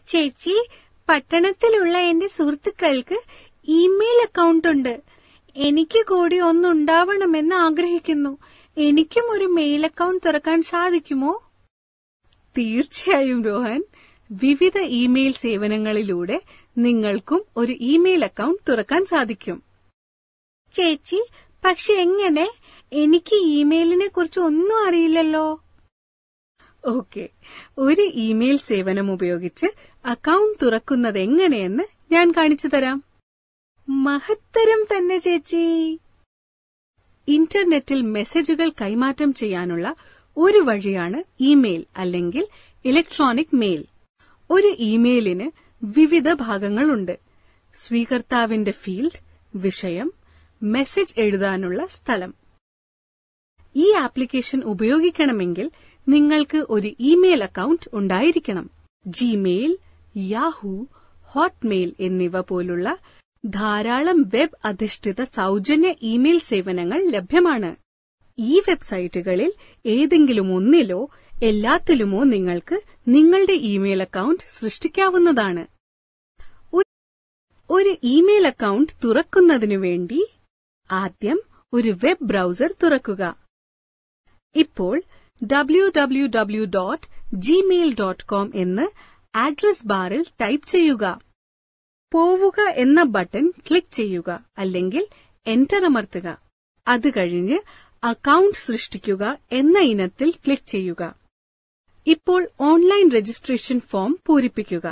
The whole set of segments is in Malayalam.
ചേച്ചി പട്ടണത്തിലുള്ള എന്റെ സുഹൃത്തുക്കൾക്ക് ഇമെയിൽ അക്കൗണ്ട് ഉണ്ട് എനിക്ക് കൂടി ഒന്നുണ്ടാവണമെന്ന് ആഗ്രഹിക്കുന്നു എനിക്കും ഒരു മെയിൽ അക്കൗണ്ട് തുറക്കാൻ സാധിക്കുമോ തീർച്ചയായും രോഹൻ വിവിധ ഇമെയിൽ സേവനങ്ങളിലൂടെ നിങ്ങൾക്കും ഒരു ഇമെയിൽ അക്കൗണ്ട് തുറക്കാൻ സാധിക്കും ചേച്ചി പക്ഷെ എങ്ങനെ എനിക്ക് ഇമെയിലിനെ കുറിച്ച് ഒന്നും അറിയില്ലല്ലോ ഓക്കെ ഒരു ഇമെയിൽ സേവനം ഉപയോഗിച്ച് അക്കൗണ്ട് തുറക്കുന്നത് എങ്ങനെയെന്ന് ഞാൻ കാണിച്ചു തരാം മഹത്തരം തന്നെ ചേച്ചി ഇന്റർനെറ്റിൽ മെസ്സേജുകൾ കൈമാറ്റം ചെയ്യാനുള്ള ഒരു വഴിയാണ് ഇമെയിൽ അല്ലെങ്കിൽ ഇലക്ട്രോണിക് മെയിൽ ഒരു ഇമെയിലിന് വിവിധ ഭാഗങ്ങളുണ്ട് സ്വീകർത്താവിന്റെ ഫീൽഡ് വിഷയം മെസ്സേജ് എഴുതാനുള്ള സ്ഥലം ഈ ആപ്ലിക്കേഷൻ ഉപയോഗിക്കണമെങ്കിൽ നിങ്ങൾക്ക് ഒരു ഇമെയിൽ അക്കൗണ്ട് ഉണ്ടായിരിക്കണം ജിമെയിൽ യാഹൂ ഹോട്ട്മെയിൽ എന്നിവ പോലുള്ള ധാരാളം വെബ് അധിഷ്ഠിത സൗജന്യ ഇമെയിൽ സേവനങ്ങൾ ലഭ്യമാണ് ഈ വെബ്സൈറ്റുകളിൽ ഏതെങ്കിലും ഒന്നിലോ എല്ലാത്തിലുമോ നിങ്ങൾക്ക് നിങ്ങളുടെ ഇമെയിൽ അക്കൗണ്ട് സൃഷ്ടിക്കാവുന്നതാണ് ഒരു- ഒരു ഇമെയിൽ അക്കൗണ്ട് തുറക്കുന്നതിനു വേണ്ടി ആദ്യം ഒരു വെബ് ബ്രൗസർ തുറക്കുക ഇപ്പോൾ W W W dot Gmail dot com എന്ന് അഡ്രസ് ബാറിൽ ടൈപ്പ് ചെയ്യുക പോവുക എന്ന ബട്ടൺ ക്ലിക്ക് ചെയ്യുക അല്ലെങ്കിൽ എന്റർ അമർത്തുക അത് കഴിഞ്ഞ് അക്കൗണ്ട് സൃഷ്ടിക്കുക എന്ന ഇനത്തിൽ ക്ലിക്ക് ചെയ്യുക ഇപ്പോൾ ഓൺലൈൻ രജിസ്ട്രേഷൻ ഫോം പൂരിപ്പിക്കുക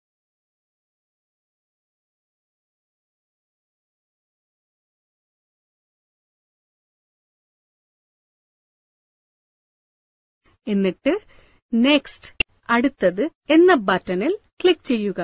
എന്നിട്ട് നെക്സ്റ്റ് അടുത്തത് എന്ന ബട്ടണിൽ ക്ലിക്ക് ചെയ്യുക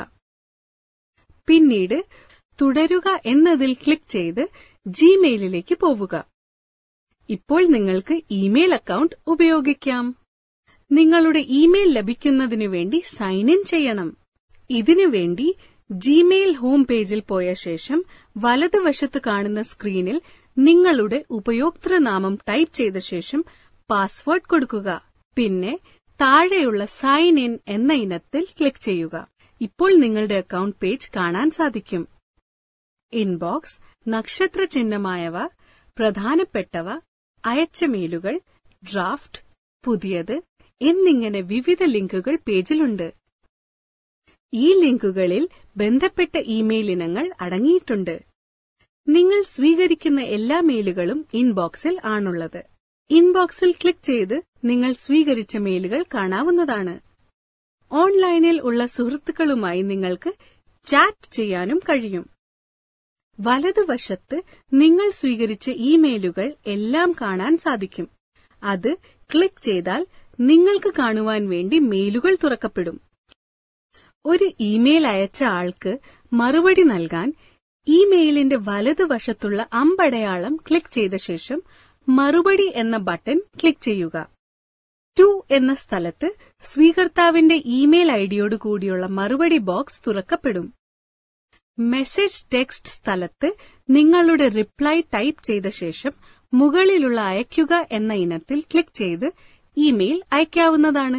പിന്നീട് തുടരുക എന്നതിൽ ക്ലിക്ക് ചെയ്ത് ജിമെയിലിലേക്ക് പോവുക ഇപ്പോൾ നിങ്ങൾക്ക് ഇമെയിൽ അക്കൗണ്ട് ഉപയോഗിക്കാം നിങ്ങളുടെ ഇമെയിൽ ലഭിക്കുന്നതിനു വേണ്ടി സൈൻ ഇൻ ചെയ്യണം ഇതിനു വേണ്ടി ജിമെയിൽ ഹോം പേജിൽ പോയ ശേഷം വലതുവശത്ത് കാണുന്ന സ്ക്രീനിൽ നിങ്ങളുടെ ഉപയോക്തൃനാമം ടൈപ്പ് ചെയ്ത ശേഷം പാസ്വേഡ് കൊടുക്കുക പിന്നെ താഴെയുള്ള സൈൻ ഇൻ എന്ന ഇനത്തിൽ ക്ലിക്ക് ചെയ്യുക ഇപ്പോൾ നിങ്ങളുടെ അക്കൗണ്ട് പേജ് കാണാൻ സാധിക്കും ഇൻബോക്സ് നക്ഷത്ര ചിഹ്നമായവ പ്രധാനപ്പെട്ടവ അയച്ച മെയിലുകൾ ഡ്രാഫ്റ്റ് പുതിയത് എന്നിങ്ങനെ വിവിധ ലിങ്കുകൾ പേജിലുണ്ട് ഈ ലിങ്കുകളിൽ ബന്ധപ്പെട്ട ഇമെയിൽ ഇനങ്ങൾ അടങ്ങിയിട്ടുണ്ട് നിങ്ങൾ സ്വീകരിക്കുന്ന എല്ലാ മെയിലുകളും ഇൻബോക്സിൽ ആണുള്ളത് ഇൻബോക്സിൽ ക്ലിക്ക് ചെയ്ത് നിങ്ങൾ സ്വീകരിച്ച മെയിലുകൾ കാണാവുന്നതാണ് ഓൺലൈനിൽ ഉള്ള സുഹൃത്തുക്കളുമായി നിങ്ങൾക്ക് ചാറ്റ് ചെയ്യാനും കഴിയും വലതുവശത്ത് നിങ്ങൾ സ്വീകരിച്ച ഇമെയിലുകൾ എല്ലാം കാണാൻ സാധിക്കും അത് ക്ലിക്ക് ചെയ്താൽ നിങ്ങൾക്ക് കാണുവാൻ വേണ്ടി മെയിലുകൾ തുറക്കപ്പെടും ഒരു ഇമെയിൽ അയച്ച ആൾക്ക് മറുപടി നൽകാൻ ഇമെയിലിന്റെ വലതുവശത്തുള്ള അമ്പടയാളം ക്ലിക്ക് ചെയ്ത ശേഷം മറുപടി എന്ന ബട്ടൺ ക്ലിക്ക് ചെയ്യുക ടു എന്ന സ്ഥലത്ത് സ്വീകർത്താവിന്റെ ഇമെയിൽ ഐഡിയോട് കൂടിയുള്ള മറുപടി ബോക്സ് തുറക്കപ്പെടും മെസ്സേജ് ടെക്സ്റ്റ് സ്ഥലത്ത് നിങ്ങളുടെ റിപ്ലൈ ടൈപ്പ് ചെയ്ത ശേഷം മുകളിലുള്ള അയയ്ക്കുക എന്ന ഇനത്തിൽ ക്ലിക്ക് ചെയ്ത് ഇമെയിൽ അയക്കാവുന്നതാണ്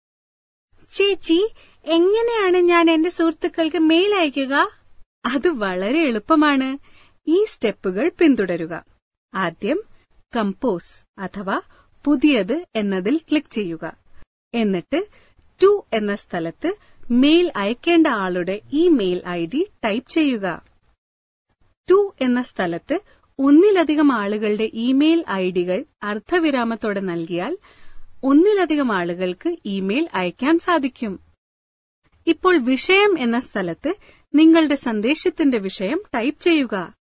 ചേച്ചി എങ്ങനെയാണ് ഞാൻ എന്റെ സുഹൃത്തുക്കൾക്ക് മെയിൽ അയക്കുക അത് വളരെ എളുപ്പമാണ് ഈ സ്റ്റെപ്പുകൾ പിന്തുടരുക ആദ്യം കമ്പോസ് അഥവാ പുതിയത് എന്നതിൽ ക്ലിക്ക് ചെയ്യുക എന്നിട്ട് ടു എന്ന സ്ഥലത്ത് മെയിൽ അയക്കേണ്ട ആളുടെ ഇമെയിൽ ഐ ഡി ടൈപ്പ് ചെയ്യുക ടു എന്ന സ്ഥലത്ത് ഒന്നിലധികം ആളുകളുടെ ഇമെയിൽ ഐ ഡികൾ അർദ്ധവിരാമത്തോടെ നൽകിയാൽ ഒന്നിലധികം ആളുകൾക്ക് ഇമെയിൽ അയക്കാൻ സാധിക്കും ഇപ്പോൾ വിഷയം എന്ന സ്ഥലത്ത് നിങ്ങളുടെ സന്ദേശത്തിന്റെ വിഷയം ടൈപ്പ് ചെയ്യുക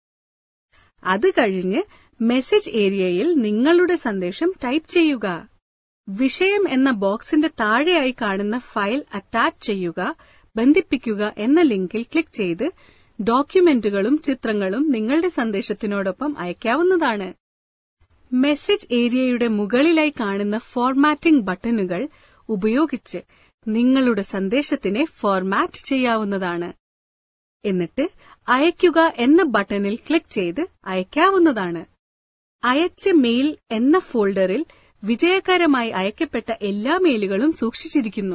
അത് കഴിഞ്ഞ് മെസ്സേജ് ഏരിയയിൽ നിങ്ങളുടെ സന്ദേശം ടൈപ്പ് ചെയ്യുക വിഷയം എന്ന ബോക്സിന്റെ താഴെയായി കാണുന്ന ഫയൽ അറ്റാച്ച് ചെയ്യുക ബന്ധിപ്പിക്കുക എന്ന ലിങ്കിൽ ക്ലിക്ക് ചെയ്ത് ഡോക്യുമെന്റുകളും ചിത്രങ്ങളും നിങ്ങളുടെ സന്ദേശത്തിനോടൊപ്പം അയക്കാവുന്നതാണ് മെസ്സേജ് ഏരിയയുടെ മുകളിലായി കാണുന്ന ഫോർമാറ്റിംഗ് ബട്ടണുകൾ ഉപയോഗിച്ച് നിങ്ങളുടെ സന്ദേശത്തിനെ ഫോർമാറ്റ് ചെയ്യാവുന്നതാണ് എന്നിട്ട് അയയ്ക്കുക എന്ന ബട്ടണിൽ ക്ലിക്ക് ചെയ്ത് അയക്കാവുന്നതാണ് അയച്ച മെയിൽ എന്ന ഫോൾഡറിൽ വിജയകരമായി അയക്കപ്പെട്ട എല്ലാ മെയിലുകളും സൂക്ഷിച്ചിരിക്കുന്നു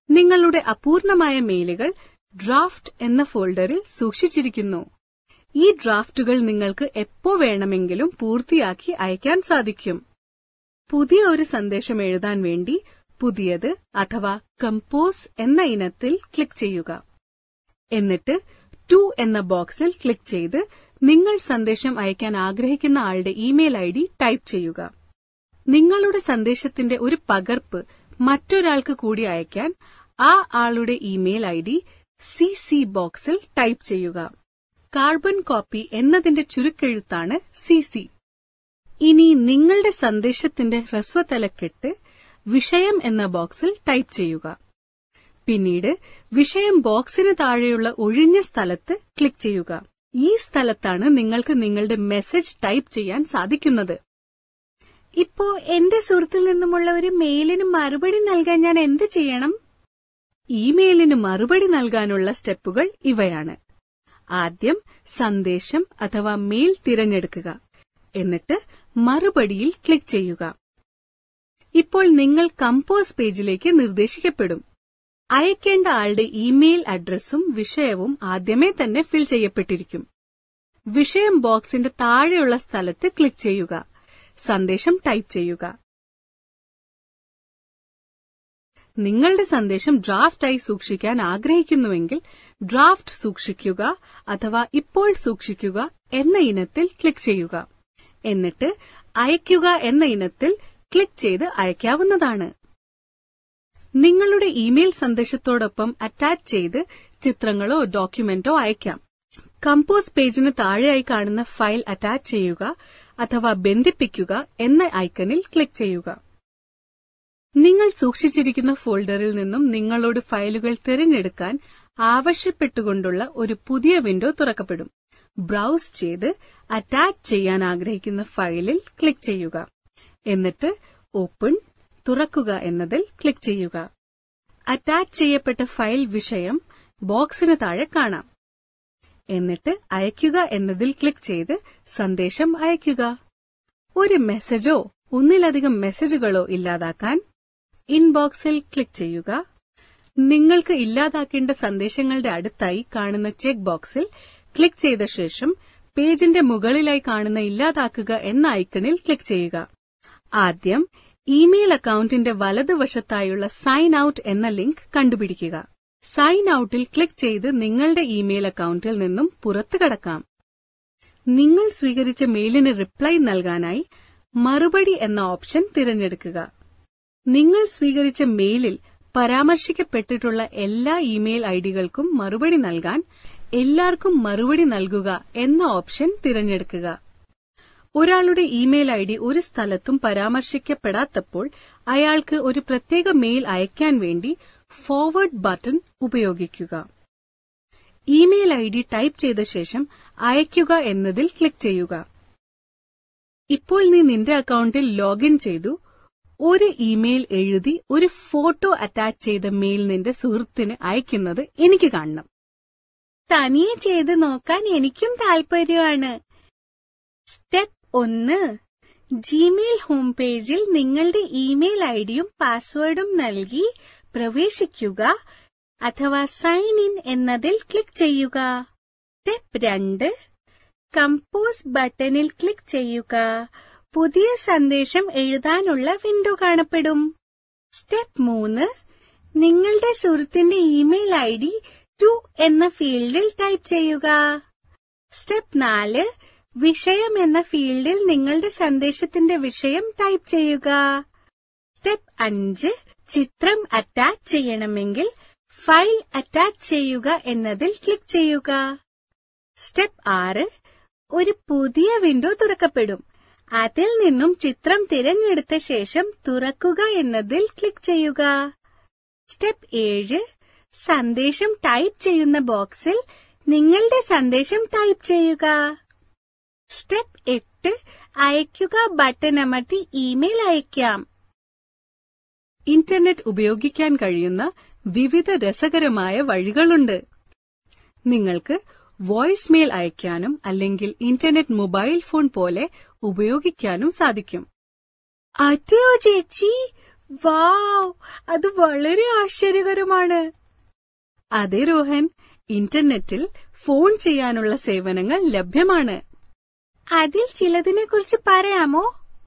നിങ്ങളുടെ അപൂർണമായ മെയിലുകൾ ഡ്രാഫ്റ്റ് എന്ന ഫോൾഡറിൽ സൂക്ഷിച്ചിരിക്കുന്നു ഈ ഡ്രാഫ്റ്റുകൾ നിങ്ങൾക്ക് എപ്പോ വേണമെങ്കിലും പൂർത്തിയാക്കി അയക്കാൻ സാധിക്കും പുതിയ ഒരു സന്ദേശം എഴുതാൻ വേണ്ടി പുതിയത് അഥവാ കമ്പോസ് എന്ന ഇനത്തിൽ ക്ലിക്ക് ചെയ്യുക എന്നിട്ട് ടു എന്ന ബോക്സിൽ ക്ലിക്ക് ചെയ്ത് നിങ്ങൾ സന്ദേശം അയക്കാൻ ആഗ്രഹിക്കുന്ന ആളുടെ ഇമെയിൽ ഐ ഡി ടൈപ്പ് ചെയ്യുക നിങ്ങളുടെ സന്ദേശത്തിന്റെ ഒരു പകർപ്പ് മറ്റൊരാൾക്ക് കൂടി അയക്കാൻ ആ ആളുടെ email I D C C ബോക്സിൽ ടൈപ്പ് ചെയ്യുക കാർബൺ കോപ്പി എന്നതിന്റെ ചുരുക്കെഴുത്താണ് സി സി ഇനി നിങ്ങളുടെ സന്ദേശത്തിന്റെ ഹ്രസ്വതലക്കെട്ട് വിഷയം എന്ന ബോക്സിൽ ടൈപ്പ് ചെയ്യുക പിന്നീട് വിഷയം ബോക്സിന് താഴെയുള്ള ഒഴിഞ്ഞ സ്ഥലത്ത് ക്ലിക്ക് ചെയ്യുക ഈ സ്ഥലത്താണ് നിങ്ങൾക്ക് നിങ്ങളുടെ മെസ്സേജ് ടൈപ്പ് ചെയ്യാൻ സാധിക്കുന്നത് ഇപ്പോ എന്റെ സുഹൃത്തിൽ നിന്നുമുള്ള ഒരു മെയിലിന് മറുപടി നൽകാൻ ഞാൻ എന്ത് ചെയ്യണം ഇമെയിലിന് മറുപടി നൽകാനുള്ള സ്റ്റെപ്പുകൾ ഇവയാണ് ആദ്യം സന്ദേശം അഥവാ മെയിൽ തിരഞ്ഞെടുക്കുക എന്നിട്ട് മറുപടിയിൽ ക്ലിക്ക് ചെയ്യുക ഇപ്പോൾ നിങ്ങൾ കമ്പോസ് പേജിലേക്ക് നിർദ്ദേശിക്കപ്പെടും അയക്കേണ്ട ആളുടെ ഇമെയിൽ അഡ്രസ്സും വിഷയവും ആദ്യമേ തന്നെ ഫിൽ ചെയ്യപ്പെട്ടിരിക്കും വിഷയം ബോക്സിന്റെ താഴെയുള്ള സ്ഥലത്ത് ക്ലിക്ക് ചെയ്യുക സന്ദേശം ടൈപ്പ് ചെയ്യുക നിങ്ങളുടെ സന്ദേശം ഡ്രാഫ്റ്റായി സൂക്ഷിക്കാൻ ആഗ്രഹിക്കുന്നുവെങ്കിൽ ഡ്രാഫ്റ്റ് സൂക്ഷിക്കുക അഥവാ ഇപ്പോൾ സൂക്ഷിക്കുക എന്ന ഇനത്തിൽ ക്ലിക്ക് ചെയ്യുക എന്നിട്ട് അയയ്ക്കുക എന്ന ഇനത്തിൽ ക്ലിക്ക് ചെയ്ത് അയക്കാവുന്നതാണ് നിങ്ങളുടെ ഇമെയിൽ സന്ദേശത്തോടൊപ്പം അറ്റാച്ച് ചെയ്ത് ചിത്രങ്ങളോ ഡോക്യുമെന്റോ അയക്കാം കമ്പോസ് പേജിന് താഴെയായി കാണുന്ന ഫയൽ അറ്റാച്ച് ചെയ്യുക അഥവാ ബന്ധിപ്പിക്കുക എന്ന ഐക്കണിൽ ക്ലിക്ക് ചെയ്യുക നിങ്ങൾ സൂക്ഷിച്ചിരിക്കുന്ന ഫോൾഡറിൽ നിന്നും നിങ്ങളോട് ഫയലുകൾ തിരഞ്ഞെടുക്കാൻ ആവശ്യപ്പെട്ടുകൊണ്ടുള്ള ഒരു പുതിയ വിൻഡോ തുറക്കപ്പെടും ബ്രൗസ് ചെയ്ത് അറ്റാച്ച് ചെയ്യാൻ ആഗ്രഹിക്കുന്ന ഫയലിൽ ക്ലിക്ക് ചെയ്യുക എന്നിട്ട് ഓപ്പൺ തുറക്കുക എന്നതിൽ ക്ലിക്ക് ചെയ്യുക അറ്റാച്ച് ചെയ്യപ്പെട്ട ഫയൽ വിഷയം ബോക്സിന് താഴെ കാണാം എന്നിട്ട് അയയ്ക്കുക എന്നതിൽ ക്ലിക്ക് ചെയ്ത് സന്ദേശം അയയ്ക്കുക ഒരു മെസ്സേജോ ഒന്നിലധികം മെസ്സേജുകളോ ഇല്ലാതാക്കാൻ ഇൻബോക്സിൽ ക്ലിക്ക് ചെയ്യുക നിങ്ങൾക്ക് ഇല്ലാതാക്കേണ്ട സന്ദേശങ്ങളുടെ അടുത്തായി കാണുന്ന ചെക്ക് ബോക്സിൽ ക്ലിക്ക് ചെയ്ത ശേഷം പേജിന്റെ മുകളിലായി കാണുന്ന ഇല്ലാതാക്കുക എന്ന ഐക്കണിൽ ക്ലിക്ക് ചെയ്യുക ആദ്യം ഇമെയിൽ അക്കൌണ്ടിന്റെ വലതുവശത്തായുള്ള സൈൻ ഔട്ട് എന്ന ലിങ്ക് കണ്ടുപിടിക്കുക സൈൻ ഔട്ടിൽ ക്ലിക്ക് ചെയ്ത് നിങ്ങളുടെ ഇമെയിൽ അക്കൌണ്ടിൽ നിന്നും പുറത്തു കടക്കാം നിങ്ങൾ സ്വീകരിച്ച മെയിലിന് റിപ്ലൈ നൽകാനായി മറുപടി എന്ന ഓപ്ഷൻ തിരഞ്ഞെടുക്കുക നിങ്ങൾ സ്വീകരിച്ച മെയിലിൽ പരാമർശിക്കപ്പെട്ടിട്ടുള്ള എല്ലാ ഇമെയിൽ ഐഡികൾക്കും മറുപടി നൽകാൻ എല്ലാവർക്കും മറുപടി നൽകുക എന്ന ഓപ്ഷൻ തിരഞ്ഞെടുക്കുക ഒരാളുടെ ഇമെയിൽ ഐ ഡി ഒരു സ്ഥലത്തും പരാമർശിക്കപ്പെടാത്തപ്പോൾ അയാൾക്ക് ഒരു പ്രത്യേക മെയിൽ അയക്കാൻ വേണ്ടി ഫോർവേഡ് ബട്ടൺ ഉപയോഗിക്കുക ഇമെയിൽ ഐ ഡി ടൈപ്പ് ചെയ്ത ശേഷം അയയ്ക്കുക എന്നതിൽ ക്ലിക്ക് ചെയ്യുക ഇപ്പോൾ നീ നിന്റെ അക്കൌണ്ടിൽ ലോഗിൻ ചെയ്തു ഒരു ഇമെയിൽ എഴുതി ഒരു ഫോട്ടോ അറ്റാച്ച് ചെയ്ത മെയിൽ നിന്റെ സുഹൃത്തിന് അയക്കുന്നത് എനിക്ക് കാണണം തനിയെ ചെയ്ത് നോക്കാൻ എനിക്കും താല്പര്യമാണ് സ്റ്റെപ്പ് ഒന്ന് ജിമെയിൽ ഹോം പേജിൽ നിങ്ങളുടെ ഇമെയിൽ ഐഡിയും പാസ്വേഡും നൽകി പ്രവേശിക്കുക അഥവാ സൈൻ ഇൻ എന്നതിൽ ക്ലിക്ക് ചെയ്യുക സ്റ്റെപ്പ് രണ്ട് കമ്പോസ് ബട്ടണിൽ ക്ലിക്ക് ചെയ്യുക പുതിയ സന്ദേശം എഴുതാനുള്ള വിൻഡോ കാണപ്പെടും സ്റ്റെപ്പ് മൂന്ന് നിങ്ങളുടെ സുഹൃത്തിന്റെ ഇമെയിൽ ഐ ഡി ടു എന്ന ഫീൽഡിൽ ടൈപ്പ് ചെയ്യുക സ്റ്റെപ്പ് നാല് വിഷയം എന്ന ഫീൽഡിൽ നിങ്ങളുടെ സന്ദേശത്തിന്റെ വിഷയം ടൈപ്പ് ചെയ്യുക സ്റ്റെപ്പ് അഞ്ച് ചിത്രം അറ്റാച്ച് ചെയ്യണമെങ്കിൽ ഫയൽ അറ്റാച്ച് ചെയ്യുക എന്നതിൽ ക്ലിക്ക് ചെയ്യുക സ്റ്റെപ്പ് ആറ് ഒരു പുതിയ വിൻഡോ തുറക്കപ്പെടും അതിൽ നിന്നും ചിത്രം തിരഞ്ഞെടുത്ത ശേഷം തുറക്കുക എന്നതിൽ ക്ലിക്ക് ചെയ്യുക സ്റ്റെപ്പ് ഏഴ് സന്ദേശം ടൈപ്പ് ചെയ്യുന്ന ബോക്സിൽ നിങ്ങളുടെ സന്ദേശം ടൈപ്പ് ചെയ്യുക സ്റ്റെപ്പ് എട്ട് അയയ്ക്കുക ബട്ടൺ അമർത്തി ഇമെയിൽ അയയ്ക്കാം ഇന്റർനെറ്റ് ഉപയോഗിക്കാൻ കഴിയുന്ന വിവിധ രസകരമായ വഴികളുണ്ട് നിങ്ങൾക്ക് വോയിസ് മെയിൽ അയക്കാനും അല്ലെങ്കിൽ ഇന്റർനെറ്റ് മൊബൈൽ ഫോൺ പോലെ ഉപയോഗിക്കാനും സാധിക്കും അതെയോ ചേച്ചി വാവ് അത് വളരെ ആശ്ചര്യകരമാണ് അതെ രോഹൻ ഇന്റർനെറ്റിൽ ഫോൺ ചെയ്യാനുള്ള സേവനങ്ങൾ ലഭ്യമാണ് അതിൽ ചിലതിനെക്കുറിച്ച് പറയാമോ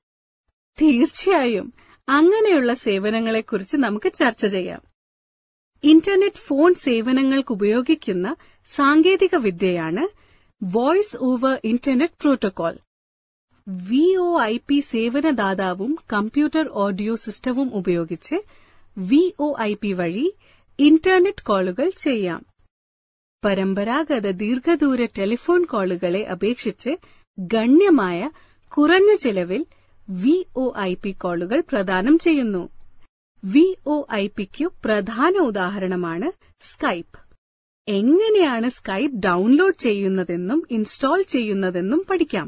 തീർച്ചയായും അങ്ങനെയുള്ള സേവനങ്ങളെക്കുറിച്ച് നമുക്ക് ചർച്ച ചെയ്യാം ഇന്റർനെറ്റ് ഫോൺ സേവനങ്ങൾക്ക് ഉപയോഗിക്കുന്ന സാങ്കേതിക വിദ്യയാണ് voice over internet protocol V O I P സേവനദാതാവും കമ്പ്യൂട്ടർ ഓഡിയോ സിസ്റ്റവും ഉപയോഗിച്ച് വി ഒ ഐ പി വഴി ഇന്റർനെറ്റ് കോളുകൾ ചെയ്യാം പരമ്പരാഗത ദീർഘദൂര ടെലിഫോൺ കോളുകളെ അപേക്ഷിച്ച് ഗണ്യമായ കുറഞ്ഞ ചെലവിൽ വി ഒ ഐ പി കോളുകൾ പ്രദാനം ചെയ്യുന്നു വി ഒ ഐ പിക്കു പ്രധാന ഉദാഹരണമാണ് സ്കൈപ്പ് എങ്ങനെയാണ് സ്കൈപ്പ് ഡൗൺലോഡ് ചെയ്യുന്നതെന്നും ഇൻസ്റ്റാൾ ചെയ്യുന്നതെന്നും പഠിക്കാം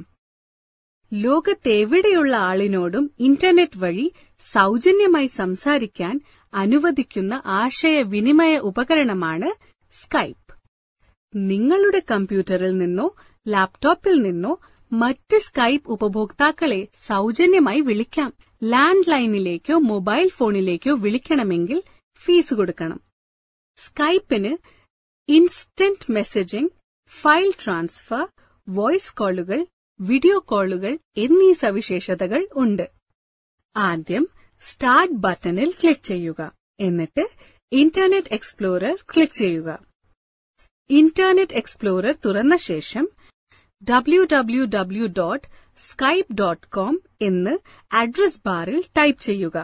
ലോകത്തെവിടെയുള്ള ആളിനോടും ഇന്റർനെറ്റ് വഴി സൗജന്യമായി സംസാരിക്കാൻ അനുവദിക്കുന്ന ആശയവിനിമയ ഉപകരണമാണ് സ്കൈപ്പ് നിങ്ങളുടെ കമ്പ്യൂട്ടറിൽ നിന്നോ ലാപ്ടോപ്പിൽ നിന്നോ മറ്റ് സ്കൈപ്പ് ഉപഭോക്താക്കളെ സൗജന്യമായി വിളിക്കാം ലാൻഡ് ലൈനിലേക്കോ മൊബൈൽ ഫോണിലേക്കോ വിളിക്കണമെങ്കിൽ ഫീസ് കൊടുക്കണം സ്കൈപ്പിന് instant messaging file transfer voice കോളുകൾ വീഡിയോ കോളുകൾ എന്നീ സവിശേഷതകൾ ഉണ്ട് ആദ്യം സ്റ്റാർട്ട് ബട്ടണിൽ ക്ലിക്ക് ചെയ്യുക എന്നിട്ട് ഇന്റർനെറ്റ് എക്സ്പ്ലോറർ ക്ലിക്ക് ചെയ്യുക ഇന്റർനെറ്റ് എക്സ്പ്ലോറർ തുറന്ന ശേഷം W W W dot Skype dot com എന്ന് അഡ്രസ് ബാറിൽ ടൈപ്പ് ചെയ്യുക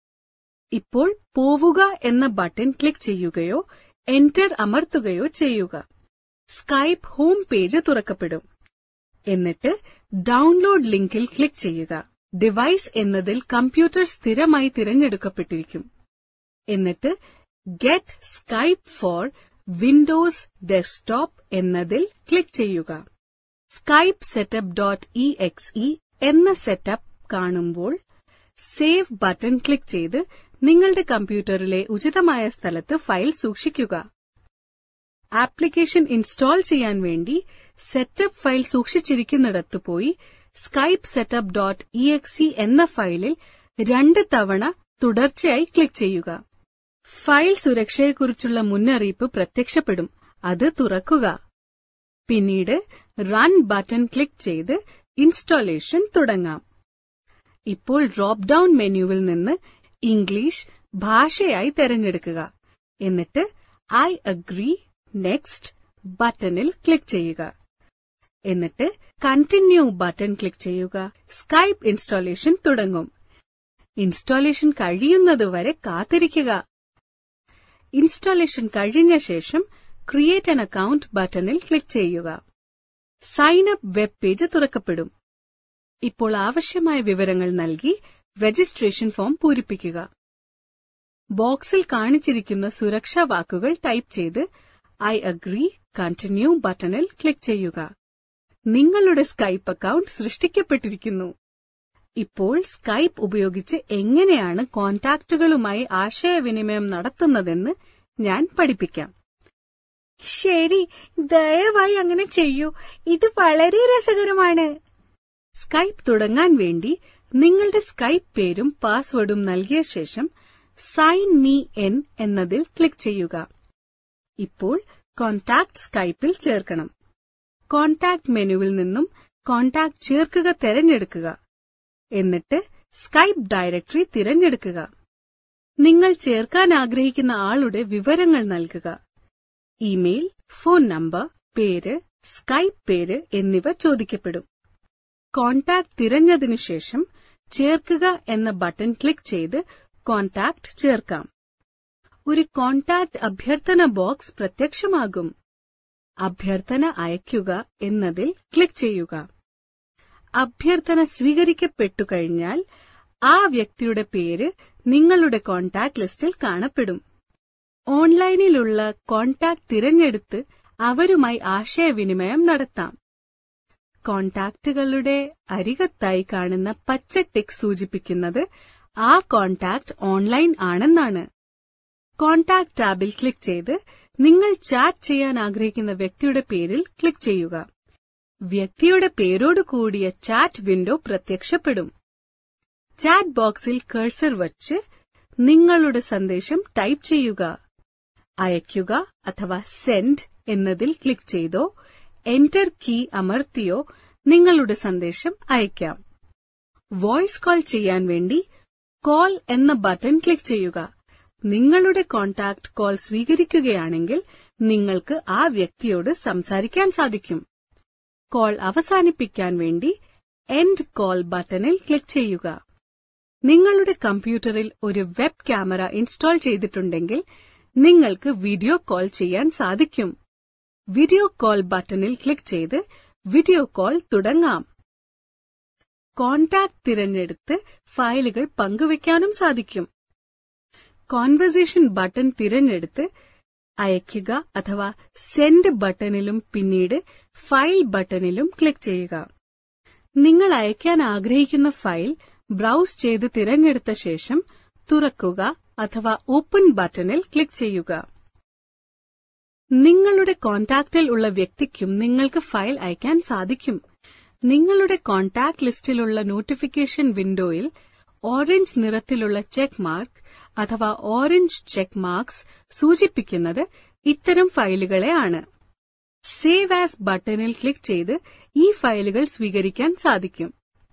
ഇപ്പോൾ പോവുക എന്ന ബട്ടൺ ക്ലിക്ക് ചെയ്യുകയോ എന്റർ അമർത്തുകയോ ചെയ്യുക സ്കൈപ്പ് ഹോം പേജ് തുറക്കപ്പെടും എന്നിട്ട് ഡൗൺലോഡ് ലിങ്കിൽ ക്ലിക്ക് ചെയ്യുക ഡിവൈസ് എന്നതിൽ കമ്പ്യൂട്ടർ സ്ഥിരമായി തിരഞ്ഞെടുക്കപ്പെട്ടിരിക്കും എന്നിട്ട് get Skype for Windows desktop എന്നതിൽ ക്ലിക്ക് ചെയ്യുക Skype setup dot E X E എന്ന സെറ്റപ്പ് കാണുമ്പോൾ സേവ് ബട്ടൺ ക്ലിക്ക് ചെയ്ത് നിങ്ങളുടെ കമ്പ്യൂട്ടറിലെ ഉചിതമായ സ്ഥലത്ത് ഫയൽ സൂക്ഷിക്കുക ആപ്ലിക്കേഷൻ ഇൻസ്റ്റാൾ ചെയ്യാൻ വേണ്ടി സെറ്റപ്പ് ഫയൽ സൂക്ഷിച്ചിരിക്കുന്നിടത്ത് പോയി Skype setup dot E X എന്ന ഫയലിൽ രണ്ട് തവണ തുടർച്ചയായി ക്ലിക്ക് ചെയ്യുക ഫയൽ സുരക്ഷയെക്കുറിച്ചുള്ള മുന്നറിയിപ്പ് പ്രത്യക്ഷപ്പെടും അത് തുറക്കുക പിന്നീട് റൺ ബട്ടൺ ക്ലിക്ക് ചെയ്ത് ഇൻസ്റ്റാളേഷൻ തുടങ്ങാം ഇപ്പോൾ ഡ്രോപ്പ് ഡൌൺ മെനുവിൽ നിന്ന് ഇംഗ്ലീഷ് ഭാഷയായി തെരഞ്ഞെടുക്കുക എന്നിട്ട് ഐ അഗ്രി നെക്സ്റ്റ് ബട്ടണിൽ ക്ലിക്ക് ചെയ്യുക എന്നിട്ട് കണ്ടിന്യൂ ബട്ടൺ ക്ലിക്ക് ചെയ്യുക സ്കൈപ്പ് ഇൻസ്റ്റാളേഷൻ തുടങ്ങും ഇൻസ്റ്റാളേഷൻ കഴിയുന്നതുവരെ കാത്തിരിക്കുക ഇൻസ്റ്റാളേഷൻ കഴിഞ്ഞ ശേഷം ക്രിയേറ്റ് ആൻ അക്കൌണ്ട് ബട്ടണിൽ ക്ലിക്ക് ചെയ്യുക സൈൻ അപ്പ് വെബ് പേജ് തുറക്കപ്പെടും ഇപ്പോൾ ആവശ്യമായ വിവരങ്ങൾ നൽകി രജിസ്ട്രേഷൻ ഫോം പൂരിപ്പിക്കുക ബോക്സിൽ കാണിച്ചിരിക്കുന്ന സുരക്ഷാ വാക്കുകൾ ടൈപ്പ് ചെയ്ത് ഐ അഗ്രി കണ്ടിന്യൂ ബട്ടണിൽ ക്ലിക്ക് ചെയ്യുക നിങ്ങളുടെ സ്കൈപ്പ് അക്കൌണ്ട് സൃഷ്ടിക്കപ്പെട്ടിരിക്കുന്നു ഇപ്പോൾ സ്കൈപ്പ് ഉപയോഗിച്ച് എങ്ങനെയാണ് കോൺടാക്റ്റുകളുമായി ആശയവിനിമയം നടത്തുന്നതെന്ന് ഞാൻ പഠിപ്പിക്കാം ശരി ദയവായി അങ്ങനെ ചെയ്യൂ ഇത് വളരെ രസകരമാണ് സ്കൈപ്പ് തുടങ്ങാൻ വേണ്ടി നിങ്ങളുടെ സ്കൈപ്പ് പേരും പാസ്വേഡും നൽകിയ ശേഷം സൈൻ മീ എൻ എന്നതിൽ ക്ലിക്ക് ചെയ്യുക ഇപ്പോൾ കോൺടാക്ട് സ്കൈപ്പിൽ ചേർക്കണം കോൺടാക്ട് മെനുവിൽ നിന്നും കോൺടാക്ട് ചേർക്കുക തെരഞ്ഞെടുക്കുക എന്നിട്ട് സ്കൈപ്പ് ഡയറക്ടറി തിരഞ്ഞെടുക്കുക നിങ്ങൾ ചേർക്കാൻ ആഗ്രഹിക്കുന്ന ആളുടെ വിവരങ്ങൾ നൽകുക ഇമെയിൽ ഫോൺ നമ്പർ പേര് സ്കൈപ്പ് പേര് എന്നിവ ചോദിക്കപ്പെടും കോൺടാക്ട് തിരഞ്ഞതിനു ശേഷം ചേർക്കുക എന്ന ബട്ടൺ ക്ലിക്ക് ചെയ്ത് കോൺടാക്ട് ചേർക്കാം ഒരു കോൺടാക്ട് അഭ്യർത്ഥന ബോക്സ് പ്രത്യക്ഷമാകും അഭ്യർത്ഥന അയയ്ക്കുക എന്നതിൽ ക്ലിക്ക് ചെയ്യുക അഭ്യർത്ഥന സ്വീകരിക്കപ്പെട്ടു കഴിഞ്ഞാൽ ആ വ്യക്തിയുടെ പേര് നിങ്ങളുടെ കോൺടാക്ട് ലിസ്റ്റിൽ കാണപ്പെടും ഓൺലൈനിലുള്ള കോൺടാക്ട് തിരഞ്ഞെടുത്ത് അവരുമായി ആശയവിനിമയം നടത്താം കോൺടാക്റ്റുകളുടെ അരികത്തായി കാണുന്ന പച്ച ടിക്ക് സൂചിപ്പിക്കുന്നത് ആ കോൺടാക്ട് ഓൺലൈൻ ആണെന്നാണ് കോൺടാക്ട് ടാബിൽ ക്ലിക്ക് ചെയ്ത് നിങ്ങൾ ചാറ്റ് ചെയ്യാൻ ആഗ്രഹിക്കുന്ന വ്യക്തിയുടെ പേരിൽ ക്ലിക്ക് ചെയ്യുക വ്യക്തിയുടെ പേരോട് കൂടിയ ചാറ്റ് വിൻഡോ പ്രത്യക്ഷപ്പെടും ചാറ്റ് ബോക്സിൽ കഴ്സർ വച്ച് നിങ്ങളുടെ സന്ദേശം ടൈപ്പ് ചെയ്യുക അയയ്ക്കുക അഥവാ സെൻഡ് എന്നതിൽ ക്ലിക്ക് ചെയ്തോ എന്റർ കീ അമർത്തിയോ നിങ്ങളുടെ സന്ദേശം അയയ്ക്കാം വോയിസ് കോൾ ചെയ്യാൻ വേണ്ടി കോൾ എന്ന ബട്ടൺ ക്ലിക്ക് ചെയ്യുക നിങ്ങളുടെ കോൺടാക്ട് കോൾ സ്വീകരിക്കുകയാണെങ്കിൽ നിങ്ങൾക്ക് ആ വ്യക്തിയോട് സംസാരിക്കാൻ സാധിക്കും കോൾ അവസാനിപ്പിക്കാൻ വേണ്ടി എൻഡ് കോൾ ബട്ടണിൽ ക്ലിക്ക് ചെയ്യുക നിങ്ങളുടെ കമ്പ്യൂട്ടറിൽ ഒരു വെബ് ക്യാമറ ഇൻസ്റ്റാൾ ചെയ്തിട്ടുണ്ടെങ്കിൽ നിങ്ങൾക്ക് വീഡിയോ കോൾ ചെയ്യാൻ സാധിക്കും വീഡിയോ കോൾ ബട്ടണിൽ ക്ലിക്ക് ചെയ്ത് വീഡിയോ കോൾ തുടങ്ങാം കോൺടാക്ട് തിരഞ്ഞെടുത്ത് ഫയലുകൾ പങ്കുവയ്ക്കാനും സാധിക്കും കോൺവെർസേഷൻ ബട്ടൺ തിരഞ്ഞെടുത്ത് അയയ്ക്കുക അഥവാ സെൻഡ് ബട്ടണിലും പിന്നീട് ഫയൽ ബട്ടണിലും ക്ലിക്ക് ചെയ്യുക നിങ്ങൾ അയക്കാൻ ആഗ്രഹിക്കുന്ന ഫയൽ ബ്രൗസ് ചെയ്ത് തിരഞ്ഞെടുത്ത ശേഷം തുറക്കുക അഥവാ ഓപ്പൺ ബട്ടണിൽ ക്ലിക്ക് ചെയ്യുക നിങ്ങളുടെ കോൺടാക്റ്റിൽ ഉള്ള വ്യക്തിക്കും നിങ്ങൾക്ക് ഫയൽ അയക്കാൻ സാധിക്കും നിങ്ങളുടെ കോൺടാക്ട് ലിസ്റ്റിലുള്ള നോട്ടിഫിക്കേഷൻ വിൻഡോയിൽ ഓറഞ്ച് നിറത്തിലുള്ള ചെക്ക് മാർക്ക് അഥവാ ഓറഞ്ച് ചെക്ക് മാർക്സ് സൂചിപ്പിക്കുന്നത് ഇത്തരം ഫയലുകളെ ആണ് സേവ് ആസ് ബട്ടണിൽ ക്ലിക്ക് ചെയ്ത് ഈ ഫയലുകൾ സ്വീകരിക്കാൻ സാധിക്കും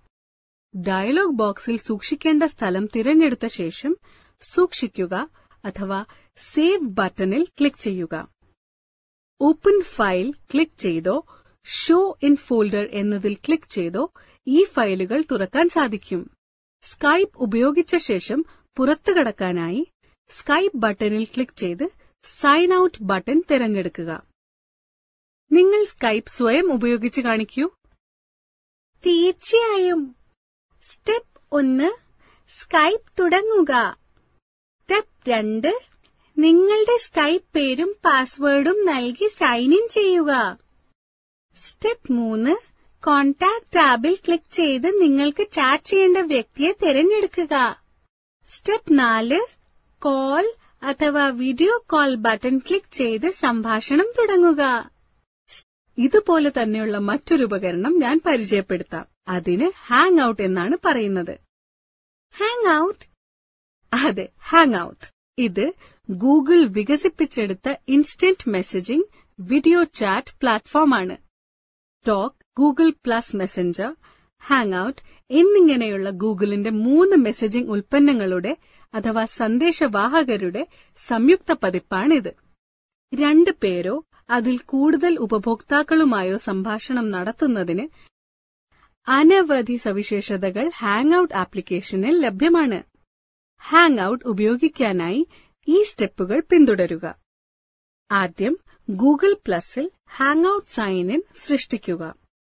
ഡയലോഗ് ബോക്സിൽ സൂക്ഷിക്കേണ്ട സ്ഥലം തിരഞ്ഞെടുത്ത ശേഷം സൂക്ഷിക്കുക അഥവാ സേവ് ബട്ടണിൽ ക്ലിക്ക് ചെയ്യുക ഓപ്പൺ ഫയൽ ക്ലിക്ക് ചെയ്തോ ഷോ ഇൻ ഫോൾഡർ എന്നതിൽ ക്ലിക്ക് ചെയ്തോ ഈ ഫയലുകൾ തുറക്കാൻ സാധിക്കും സ്കൈപ്പ് ഉപയോഗിച്ച ശേഷം പുറത്തു കടക്കാനായി സ്കൈപ്പ് ബട്ടണിൽ ക്ലിക്ക് ചെയ്ത് സൈൻ ഔട്ട് ബട്ടൺ തിരഞ്ഞെടുക്കുക നിങ്ങൾ സ്കൈപ്പ് സ്വയം ഉപയോഗിച്ച് കാണിക്കൂ തീർച്ചയായും സ്റ്റെപ്പ് ഒന്ന് സ്കൈപ്പ് തുടങ്ങുക സ്റ്റെപ്പ് രണ്ട് നിങ്ങളുടെ സ്കൈപ്പ് പേരും പാസ്വേഡും നൽകി സൈൻ ഇൻ ചെയ്യുക സ്റ്റെപ്പ് മൂന്ന് കോൺടാക്ട് ടാബിൽ ക്ലിക്ക് ചെയ്ത് നിങ്ങൾക്ക് ചാറ്റ് ചെയ്യേണ്ട വ്യക്തിയെ തിരഞ്ഞെടുക്കുക സ്റ്റെപ്പ് നാല് കോൾ അഥവാ വീഡിയോ കോൾ ബട്ടൺ ക്ലിക്ക് ചെയ്ത് സംഭാഷണം തുടങ്ങുക ഇതുപോലെ തന്നെയുള്ള മറ്റൊരു ഉപകരണം ഞാൻ പരിചയപ്പെടുത്താം അതിന് ഹാങ് ഔട്ട് എന്നാണ് പറയുന്നത് ഹാങ് ഔട്ട് അതെ ഹാങ് ഔട്ട് ഇത് ഗൂഗിൾ വികസിപ്പിച്ചെടുത്ത ഇൻസ്റ്റന്റ് മെസ്സേജിംഗ് വീഡിയോ ചാറ്റ് പ്ലാറ്റ്ഫോമാണ് talk Google plus messenger hang out എന്നിങ്ങനെയുള്ള ഗൂഗിളിന്റെ മൂന്ന് മെസ്സേജിംഗ് ഉൽപ്പന്നങ്ങളുടെ അഥവാ സന്ദേശവാഹകരുടെ സംയുക്ത പതിപ്പാണിത് രണ്ട് പേരോ അതിൽ കൂടുതൽ ഉപഭോക്താക്കളുമായോ സംഭാഷണം നടത്തുന്നതിന് അനവധി സവിശേഷതകൾ ഹാങ് ഔട്ട് ആപ്ലിക്കേഷനിൽ ലഭ്യമാണ് ഹാങ് ഔട്ട് ഉപയോഗിക്കാനായി ഈ സ്റ്റെപ്പുകൾ പിന്തുടരുക ആദ്യം ഗൂഗിൾ പ്ലസിൽ ഹാങ് ഔട്ട് സൈൻ ഇൻ സൃഷ്ടിക്കുക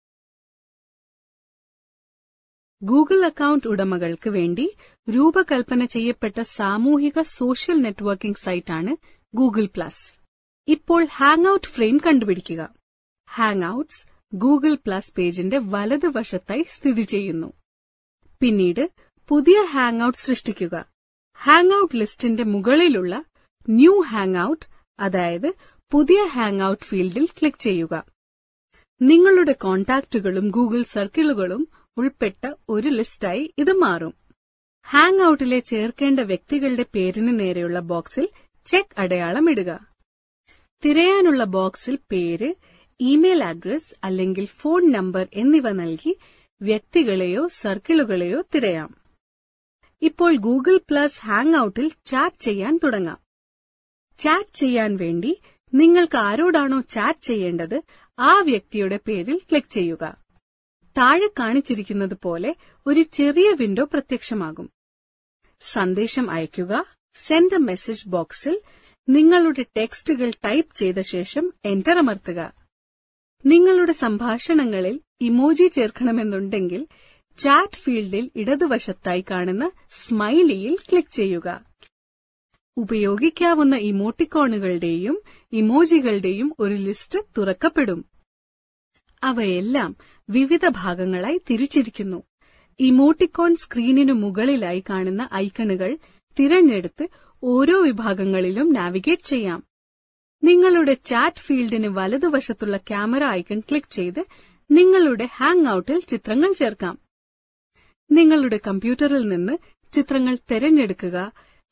ഗൂഗിൾ അക്കൌണ്ട് ഉടമകൾക്ക് വേണ്ടി രൂപകൽപ്പന ചെയ്യപ്പെട്ട സാമൂഹിക സോഷ്യൽ നെറ്റ്വർക്കിംഗ് സൈറ്റാണ് ഗൂഗിൾ പ്ലസ് ഇപ്പോൾ ഹാങ് ഔട്ട് ഫ്രെയിം കണ്ടുപിടിക്കുക ഹാങ് ഔട്ട്സ് ഗൂഗിൾ പ്ലസ് പേജിന്റെ വലതുവശത്തായി സ്ഥിതി ചെയ്യുന്നു പിന്നീട് പുതിയ ഹാങ് ഔട്ട് സൃഷ്ടിക്കുക ഹാങ് ഔട്ട് ലിസ്റ്റിന്റെ മുകളിലുള്ള ന്യൂ ഹാങ് ഔട്ട് അതായത് പുതിയ ഹാങ് ഔട്ട് ഫീൽഡിൽ ക്ലിക്ക് ചെയ്യുക നിങ്ങളുടെ കോൺടാക്റ്റുകളും ഗൂഗിൾ സർക്കിളുകളും ഉൾപ്പെട്ട ഒരു ലിസ്റ്റായി ഇത് മാറും ഹാങ് ഔട്ടിലെ ചേർക്കേണ്ട വ്യക്തികളുടെ പേരിന് നേരെയുള്ള ബോക്സിൽ ചെക്ക് അടയാളം ഇടുക തിരയാനുള്ള ബോക്സിൽ പേര് ഇമെയിൽ അഡ്രസ് അല്ലെങ്കിൽ ഫോൺ നമ്പർ എന്നിവ നൽകി വ്യക്തികളെയോ സർക്കിളുകളെയോ തിരയാം ഇപ്പോൾ ഗൂഗിൾ പ്ലസ് ഹാങ് ഔട്ടിൽ ചാറ്റ് ചെയ്യാൻ തുടങ്ങാം ചാറ്റ് ചെയ്യാൻ വേണ്ടി നിങ്ങൾക്ക് ആരോടാണോ ചാറ്റ് ചെയ്യേണ്ടത് ആ വ്യക്തിയുടെ പേരിൽ ക്ലിക്ക് ചെയ്യുക താഴെ കാണിച്ചിരിക്കുന്നത് പോലെ ഒരു ചെറിയ വിൻഡോ പ്രത്യക്ഷമാകും സന്ദേശം അയയ്ക്കുക സെൻഡ് എ മെസ്സേജ് ബോക്സിൽ നിങ്ങളുടെ ടെക്സ്റ്റുകൾ ടൈപ്പ് ചെയ്ത ശേഷം എന്റർ അമർത്തുക നിങ്ങളുടെ സംഭാഷണങ്ങളിൽ ഇമോജി ചേർക്കണമെന്നുണ്ടെങ്കിൽ ചാറ്റ് ഫീൽഡിൽ ഇടതുവശത്തായി കാണുന്ന സ്മൈലിയിൽ ക്ലിക്ക് ചെയ്യുക ഉപയോഗിക്കാവുന്ന ഇമോട്ടിക്കോണുകളുടെയും ഇമോജികളുടെയും ഒരു ലിസ്റ്റ് തുറക്കപ്പെടും അവയെല്ലാം വിവിധ ഭാഗങ്ങളായി തിരിച്ചിരിക്കുന്നു ഇമോട്ടിക്കോൺ സ്ക്രീനിനു മുകളിലായി കാണുന്ന ഐക്കണുകൾ തിരഞ്ഞെടുത്ത് ഓരോ വിഭാഗങ്ങളിലും നാവിഗേറ്റ് ചെയ്യാം നിങ്ങളുടെ ചാറ്റ് ഫീൽഡിന് വലതുവശത്തുള്ള ക്യാമറ ഐക്കൺ ക്ലിക്ക് ചെയ്ത് നിങ്ങളുടെ ഹാങ് ഔട്ടിൽ ചിത്രങ്ങൾ ചേർക്കാം നിങ്ങളുടെ കമ്പ്യൂട്ടറിൽ നിന്ന് ചിത്രങ്ങൾ തിരഞ്ഞെടുക്കുക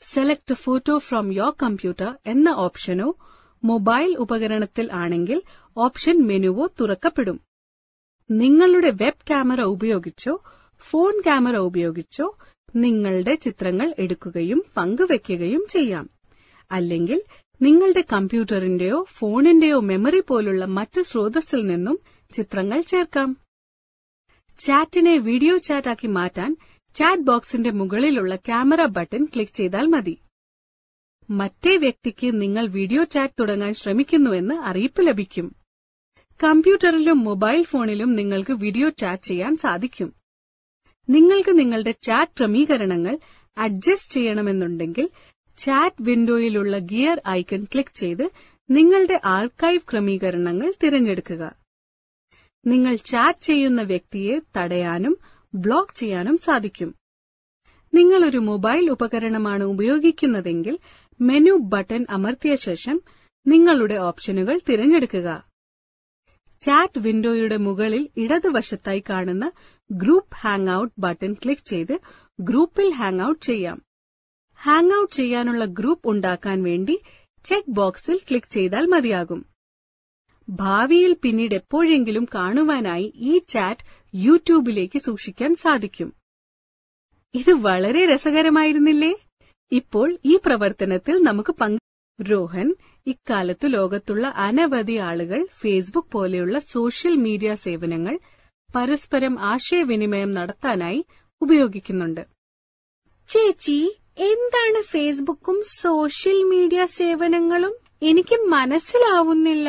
select photo from your computer എന്ന ഓപ്ഷനോ മൊബൈൽ ഉപകരണത്തിൽ ആണെങ്കിൽ ഓപ്ഷൻ മെനുവോ തുറക്കപ്പെടും നിങ്ങളുടെ വെബ് ക്യാമറ ഉപയോഗിച്ചോ ഫോൺ ക്യാമറ ഉപയോഗിച്ചോ നിങ്ങളുടെ ചിത്രങ്ങൾ എടുക്കുകയും പങ്കുവെക്കുകയും ചെയ്യാം അല്ലെങ്കിൽ നിങ്ങളുടെ കമ്പ്യൂട്ടറിന്റെയോ ഫോണിന്റെയോ മെമ്മറി പോലുള്ള മറ്റ് സ്രോതസ്സിൽ നിന്നും ചിത്രങ്ങൾ ചേർക്കാം ചാറ്റിനെ വീഡിയോ ചാറ്റാക്കി മാറ്റാൻ ചാറ്റ് ബോക്സിന്റെ മുകളിലുള്ള ക്യാമറ ബട്ടൺ ക്ലിക്ക് ചെയ്താൽ മതി മറ്റേ വ്യക്തിക്ക് നിങ്ങൾ വീഡിയോ ചാറ്റ് തുടങ്ങാൻ ശ്രമിക്കുന്നുവെന്ന് അറിയിപ്പ് ലഭിക്കും കമ്പ്യൂട്ടറിലും മൊബൈൽ ഫോണിലും നിങ്ങൾക്ക് വീഡിയോ ചാറ്റ് ചെയ്യാൻ സാധിക്കും നിങ്ങൾക്ക് നിങ്ങളുടെ ചാറ്റ് ക്രമീകരണങ്ങൾ അഡ്ജസ്റ്റ് ചെയ്യണമെന്നുണ്ടെങ്കിൽ ചാറ്റ് വിൻഡോയിലുള്ള ഗിയർ ഐക്കൺ ക്ലിക്ക് ചെയ്ത് നിങ്ങളുടെ ആർക്കൈവ് ക്രമീകരണങ്ങൾ തിരഞ്ഞെടുക്കുക നിങ്ങൾ ചാറ്റ് ചെയ്യുന്ന വ്യക്തിയെ തടയാനും ബ്ലോക്ക് ചെയ്യാനും സാധിക്കും നിങ്ങൾ ഒരു മൊബൈൽ ഉപകരണമാണ് ഉപയോഗിക്കുന്നതെങ്കിൽ മെനു ബട്ടൺ അമർത്തിയ ശേഷം നിങ്ങളുടെ ഓപ്ഷനുകൾ തിരഞ്ഞെടുക്കുക ചാറ്റ് വിൻഡോയുടെ മുകളിൽ ഇടതുവശത്തായി കാണുന്ന group hang out button click ചെയ്ത് ഗ്രൂപ്പിൽ ഹാങ് ഔട്ട് ചെയ്യാം ഹാങ് ഔട്ട് ചെയ്യാനുള്ള ഗ്രൂപ്പ് ഉണ്ടാക്കാൻ വേണ്ടി ചെക്ക് ബോക്സിൽ ക്ലിക്ക് ചെയ്താൽ മതിയാകും ഭാവിയിൽ പിന്നീട് എപ്പോഴെങ്കിലും കാണുവാനായി ഈ ചാറ്റ് യൂട്യൂബിലേക്ക് സൂക്ഷിക്കാൻ സാധിക്കും ഇത് വളരെ രസകരമായിരുന്നില്ലേ ഇപ്പോൾ ഈ പ്രവർത്തനത്തിൽ നമുക്ക് പങ്ക് രോഹൻ ഇക്കാലത്ത് ലോകത്തുള്ള അനവധി ആളുകൾ ഫേസ്ബുക്ക് പോലെയുള്ള സോഷ്യൽ മീഡിയ സേവനങ്ങൾ പരസ്പരം ആശയവിനിമയം നടത്താനായി ഉപയോഗിക്കുന്നുണ്ട് ചേച്ചി എന്താണ് ഫേസ്ബുക്കും സോഷ്യൽ മീഡിയ സേവനങ്ങളും എനിക്ക് മനസ്സിലാവുന്നില്ല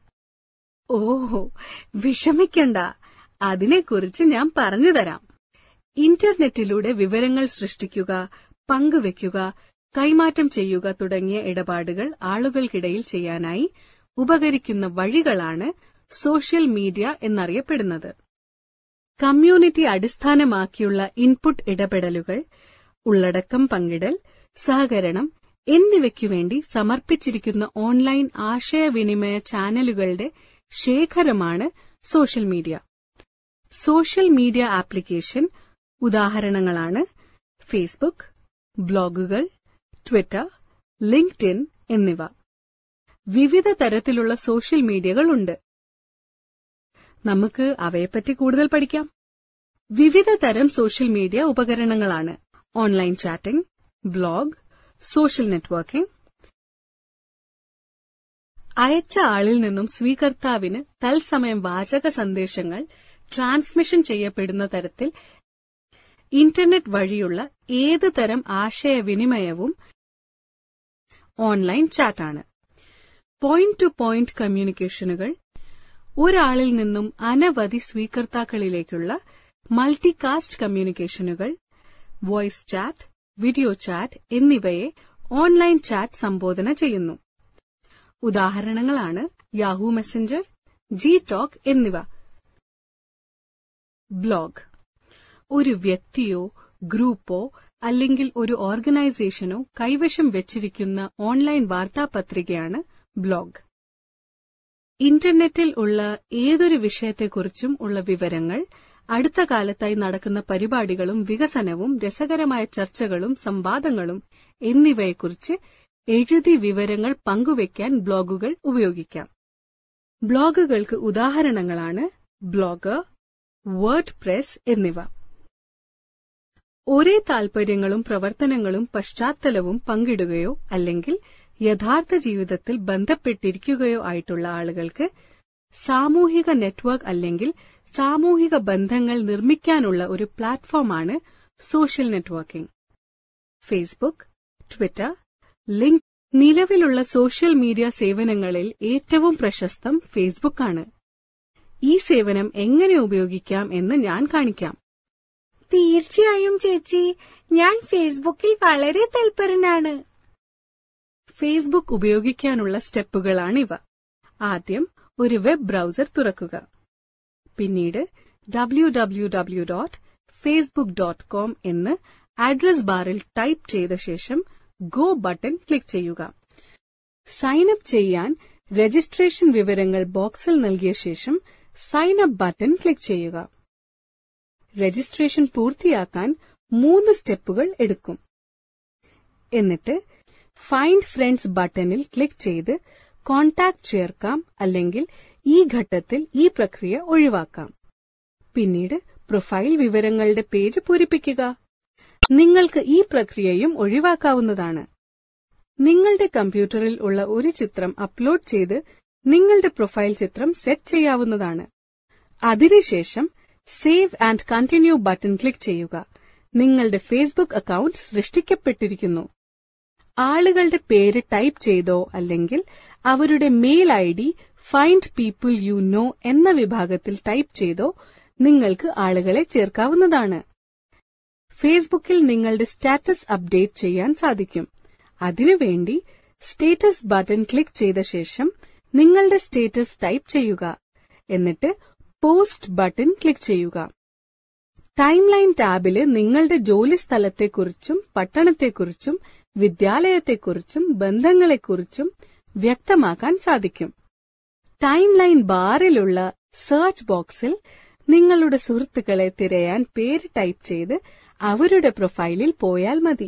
ഓഹോ വിഷമിക്കണ്ട അതിനെക്കുറിച്ച് ഞാൻ പറഞ്ഞുതരാം ഇന്റർനെറ്റിലൂടെ വിവരങ്ങൾ സൃഷ്ടിക്കുക പങ്കുവെക്കുക കൈമാറ്റം ചെയ്യുക തുടങ്ങിയ ഇടപാടുകൾ ആളുകൾക്കിടയിൽ ചെയ്യാനായി ഉപകരിക്കുന്ന വഴികളാണ് സോഷ്യൽ മീഡിയ എന്നറിയപ്പെടുന്നത് കമ്മ്യൂണിറ്റി അടിസ്ഥാനമാക്കിയുള്ള ഇൻപുട്ട് ഇടപെടലുകൾ ഉള്ളടക്കം പങ്കിടൽ സഹകരണം എന്നിവയ്ക്കുവേണ്ടി സമർപ്പിച്ചിരിക്കുന്ന ഓൺലൈൻ ആശയവിനിമയ ചാനലുകളുടെ ശേഖരമാണ് social media social media application ഉദാഹരണങ്ങളാണ് ഫേസ്ബുക്ക് ബ്ലോഗുകൾ ട്വിറ്റർ ലിങ്ക്ഡിൻ എന്നിവ വിവിധ തരത്തിലുള്ള സോഷ്യൽ മീഡിയകൾ ഉണ്ട് നമുക്ക് അവയെപ്പറ്റി കൂടുതൽ പഠിക്കാം വിവിധ തരം സോഷ്യൽ മീഡിയ ഉപകരണങ്ങളാണ് online chatting blog social networking അയച്ച ആളിൽ നിന്നും സ്വീകർത്താവിന് തത്സമയം വാചക സന്ദേശങ്ങൾ ട്രാൻസ്മിഷൻ ചെയ്യപ്പെടുന്ന തരത്തിൽ ഇന്റർനെറ്റ് വഴിയുള്ള ഏത് തരം ആശയവിനിമയവും ഓൺലൈൻ ചാറ്റാണ് പോയിന്റ് ടു പോയിന്റ് കമ്മ്യൂണിക്കേഷനുകൾ ഒരാളിൽ നിന്നും അനവധി സ്വീകർത്താക്കളിലേക്കുള്ള മൾട്ടികാസ്റ്റ് കമ്മ്യൂണിക്കേഷനുകൾ വോയിസ് ചാറ്റ് വീഡിയോ ചാറ്റ് എന്നിവയെ ഓൺലൈൻ ചാറ്റ് സംബോധന ചെയ്യുന്നു ഉദാഹരണങ്ങളാണ് യാഹൂ മെസ്സഞ്ചർ ജി ടോക്ക് എന്നിവ ബ്ലോഗ് ഒരു വ്യക്തിയോ ഗ്രൂപ്പോ അല്ലെങ്കിൽ ഒരു ഓർഗനൈസേഷനോ കൈവശം വെച്ചിരിക്കുന്ന ഓൺലൈൻ വാർത്താപത്രികയാണ് ബ്ലോഗ് ഇന്റർനെറ്റിൽ ഉള്ള ഏതൊരു വിഷയത്തെക്കുറിച്ചും ഉള്ള വിവരങ്ങൾ അടുത്ത കാലത്തായി നടക്കുന്ന പരിപാടികളും വികസനവും രസകരമായ ചർച്ചകളും സംവാദങ്ങളും എന്നിവയെക്കുറിച്ച് എഴുതി വിവരങ്ങൾ പങ്കുവയ്ക്കാൻ ബ്ലോഗുകൾ ഉപയോഗിക്കാം ബ്ലോഗുകൾക്ക് ഉദാഹരണങ്ങളാണ് ബ്ലോഗർ വേർഡ് പ്രസ് എന്നിവ ഒരേ താൽപര്യങ്ങളും പ്രവർത്തനങ്ങളും പശ്ചാത്തലവും പങ്കിടുകയോ അല്ലെങ്കിൽ യഥാർത്ഥ ജീവിതത്തിൽ ബന്ധപ്പെട്ടിരിക്കുകയോ ആയിട്ടുള്ള ആളുകൾക്ക് സാമൂഹിക നെറ്റ്വർക്ക് അല്ലെങ്കിൽ സാമൂഹിക ബന്ധങ്ങൾ നിർമ്മിക്കാനുള്ള ഒരു പ്ലാറ്റ്ഫോമാണ് social networking Facebook Twitter link നിലവിലുള്ള സോഷ്യൽ മീഡിയ സേവനങ്ങളിൽ ഏറ്റവും പ്രശസ്തം ഫേസ്ബുക്കാണ് ഈ സേവനം എങ്ങനെ ഉപയോഗിക്കാം എന്ന് ഞാൻ കാണിക്കാം തീർച്ചയായും ചേച്ചി ഞാൻ ഫേസ്ബുക്കിൽ വളരെ തൽപരനാണ് ഫേസ്ബുക്ക് ഉപയോഗിക്കാനുള്ള സ്റ്റെപ്പുകളാണിവ ആദ്യം ഒരു വെബ് ബ്രൗസർ തുറക്കുക പിന്നീട് W W W dot Facebook dot com എന്ന് അഡ്രസ് ബാറിൽ ടൈപ്പ് ചെയ്ത ശേഷം ഗോ ബട്ടൺ ക്ലിക്ക് ചെയ്യുക സൈൻ അപ്പ് ചെയ്യാൻ രജിസ്ട്രേഷൻ വിവരങ്ങൾ ബോക്സിൽ നൽകിയ ശേഷം സൈൻ അപ്പ് ബട്ടൺ ക്ലിക്ക് ചെയ്യുക രജിസ്ട്രേഷൻ പൂർത്തിയാക്കാൻ മൂന്ന് സ്റ്റെപ്പുകൾ എടുക്കും എന്നിട്ട് ഫൈൻഡ് ഫ്രണ്ട്സ് ബട്ടണിൽ ക്ലിക്ക് ചെയ്ത് കോൺടാക്ട് ചേർക്കാം അല്ലെങ്കിൽ ഈ ഘട്ടത്തിൽ ഈ പ്രക്രിയ ഒഴിവാക്കാം പിന്നീട് പ്രൊഫൈൽ വിവരങ്ങളുടെ പേജ് പൂരിപ്പിക്കുക നിങ്ങൾക്ക് ഈ പ്രക്രിയയും ഒഴിവാക്കാവുന്നതാണ് നിങ്ങളുടെ കമ്പ്യൂട്ടറിൽ ഉള്ള ഒരു ചിത്രം അപ്ലോഡ് ചെയ്ത് നിങ്ങളുടെ പ്രൊഫൈൽ ചിത്രം സെറ്റ് ചെയ്യാവുന്നതാണ് അതിനുശേഷം save and continue button click ചെയ്യുക നിങ്ങളുടെ ഫേസ്ബുക്ക് അക്കൌണ്ട് സൃഷ്ടിക്കപ്പെട്ടിരിക്കുന്നു ആളുകളുടെ പേര് ടൈപ്പ് ചെയ്തോ അല്ലെങ്കിൽ അവരുടെ mail I D find people you know എന്ന വിഭാഗത്തിൽ ടൈപ്പ് ചെയ്തോ നിങ്ങൾക്ക് ആളുകളെ ചേർക്കാവുന്നതാണ് ഫേസ്ബുക്കിൽ നിങ്ങളുടെ സ്റ്റാറ്റസ് അപ്ഡേറ്റ് ചെയ്യാൻ സാധിക്കും അതിനുവേണ്ടി സ്റ്റേറ്റസ് ബട്ടൺ ക്ലിക്ക് ചെയ്ത ശേഷം നിങ്ങളുടെ സ്റ്റേറ്റസ് ടൈപ്പ് ചെയ്യുക എന്നിട്ട് പോസ്റ്റ് ബട്ടൺ ക്ലിക്ക് ചെയ്യുക ടൈം ലൈൻ ടാബില് നിങ്ങളുടെ ജോലി സ്ഥലത്തെക്കുറിച്ചും പട്ടണത്തെക്കുറിച്ചും വിദ്യാലയത്തെക്കുറിച്ചും ബന്ധങ്ങളെക്കുറിച്ചും വ്യക്തമാക്കാൻ സാധിക്കും ടൈം ലൈൻ ബാറിലുള്ള സെർച്ച് ബോക്സിൽ നിങ്ങളുടെ സുഹൃത്തുക്കളെ തിരയാൻ പേര് ടൈപ്പ് ചെയ്ത് അവരുടെ പ്രൊഫൈലിൽ പോയാൽ മതി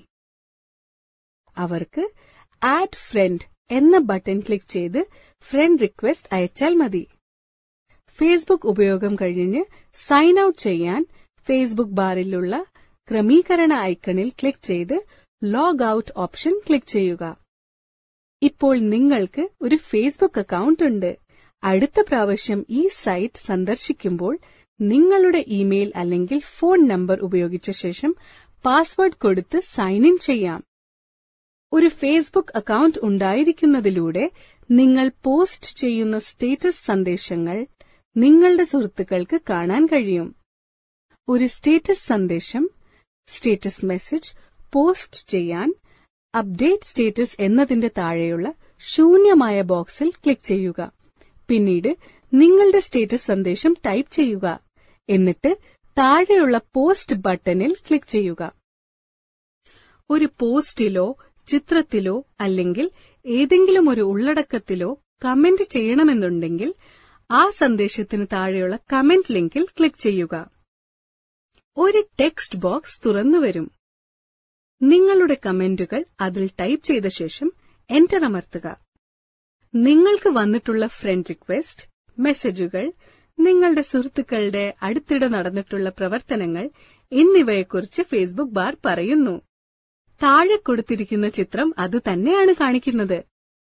അവർക്ക് ആഡ് ഫ്രണ്ട് എന്ന ബട്ടൺ ക്ലിക്ക് ചെയ്ത് ഫ്രണ്ട് റിക്വസ്റ്റ് അയച്ചാൽ മതി ഫേസ്ബുക്ക് ഉപയോഗം കഴിഞ്ഞ് സൈൻ ഔട്ട് ചെയ്യാൻ ഫേസ്ബുക്ക് ബാറിലുള്ള ക്രമീകരണ ഐക്കണിൽ ക്ലിക്ക് ചെയ്ത് ലോഗ് ഔട്ട് ഓപ്ഷൻ ക്ലിക്ക് ചെയ്യുക ഇപ്പോൾ നിങ്ങൾക്ക് ഒരു ഫേസ്ബുക്ക് അക്കൗണ്ട് ഉണ്ട് അടുത്ത പ്രാവശ്യം ഈ സൈറ്റ് സന്ദർശിക്കുമ്പോൾ നിങ്ങളുടെ ഇമെയിൽ അല്ലെങ്കിൽ ഫോൺ നമ്പർ ഉപയോഗിച്ച ശേഷം പാസ്വേഡ് കൊടുത്ത് സൈൻ ഇൻ ചെയ്യാം ഒരു ഫേസ്ബുക്ക് അക്കൗണ്ട് ഉണ്ടായിരിക്കുന്നതിലൂടെ നിങ്ങൾ പോസ്റ്റ് ചെയ്യുന്ന സ്റ്റേറ്റസ് സന്ദേശങ്ങൾ നിങ്ങളുടെ സുഹൃത്തുക്കൾക്ക് കാണാൻ കഴിയും ഒരു സ്റ്റേറ്റസ് സന്ദേശം സ്റ്റേറ്റസ് മെസ്സേജ് പോസ്റ്റ് ചെയ്യാൻ അപ്ഡേറ്റ് സ്റ്റേറ്റസ് എന്നതിന്റെ താഴെയുള്ള ശൂന്യമായ ബോക്സിൽ ക്ലിക്ക് ചെയ്യുക പിന്നീട് നിങ്ങളുടെ സ്റ്റേറ്റസ് സന്ദേശം ടൈപ്പ് ചെയ്യുക എന്നിട്ട് താഴെയുള്ള പോസ്റ്റ് ബട്ടണിൽ ക്ലിക്ക് ചെയ്യുക ഒരു പോസ്റ്റിലോ ചിത്രത്തിലോ അല്ലെങ്കിൽ ഏതെങ്കിലും ഒരു ഉള്ളടക്കത്തിലോ കമന്റ് ചെയ്യണമെന്നുണ്ടെങ്കിൽ ആ സന്ദേശത്തിന് താഴെയുള്ള കമന്റ് ലിങ്കിൽ ക്ലിക്ക് ചെയ്യുക ഒരു ടെക്സ്റ്റ് ബോക്സ് തുറന്നുവരും നിങ്ങളുടെ കമന്റുകൾ അതിൽ ടൈപ്പ് ചെയ്ത ശേഷം എന്റർ അമർത്തുക നിങ്ങൾക്ക് വന്നിട്ടുള്ള ഫ്രണ്ട് റിക്വസ്റ്റ് മെസ്സേജുകൾ നിങ്ങളുടെ സുഹൃത്തുക്കളുടെ അടുത്തിടെ നടന്നിട്ടുള്ള പ്രവർത്തനങ്ങൾ എന്നിവയെക്കുറിച്ച് ഫേസ്ബുക്ക് ബാർ പറയുന്നു താഴെ കൊടുത്തിരിക്കുന്ന ചിത്രം അത് തന്നെയാണ് കാണിക്കുന്നത്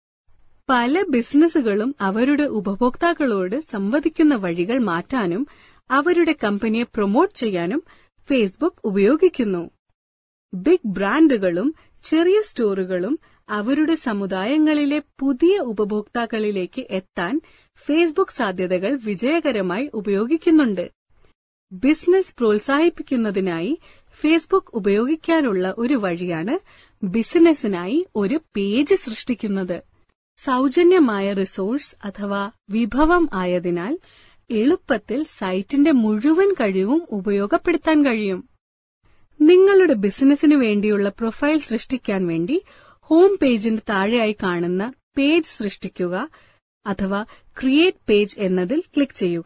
പല ബിസിനസ്സുകളും അവരുടെ ഉപഭോക്താക്കളോട് സംവദിക്കുന്ന വഴികൾ മാറ്റാനും അവരുടെ കമ്പനിയെ പ്രൊമോട്ട് ചെയ്യാനും ഫേസ്ബുക്ക് ഉപയോഗിക്കുന്നു ബിഗ് ബ്രാൻഡുകളും ചെറിയ സ്റ്റോറുകളും അവരുടെ സമുദായങ്ങളിലെ പുതിയ ഉപഭോക്താക്കളിലേക്ക് എത്താൻ ഫേസ്ബുക്ക് സാധ്യതകൾ വിജയകരമായി ഉപയോഗിക്കുന്നുണ്ട് ബിസിനസ് പ്രോത്സാഹിപ്പിക്കുന്നതിനായി ഫേസ്ബുക്ക് ഉപയോഗിക്കാനുള്ള ഒരു വഴിയാണ് ബിസിനസിനായി ഒരു പേജ് സൃഷ്ടിക്കുന്നത് സൗജന്യമായ റിസോഴ്സ് അഥവാ വിഭവം ആയതിനാൽ എളുപ്പത്തിൽ സൈറ്റിന്റെ മുഴുവൻ കഴിവും ഉപയോഗപ്പെടുത്താൻ കഴിയും നിങ്ങളുടെ ബിസിനസിനു വേണ്ടിയുള്ള പ്രൊഫൈൽ സൃഷ്ടിക്കാൻ വേണ്ടി ഹോം പേജിന് താഴെയായി കാണുന്ന പേജ് സൃഷ്ടിക്കുക അഥവാ ക്രിയേറ്റ് പേജ് എന്നതിൽ ക്ലിക്ക് ചെയ്യുക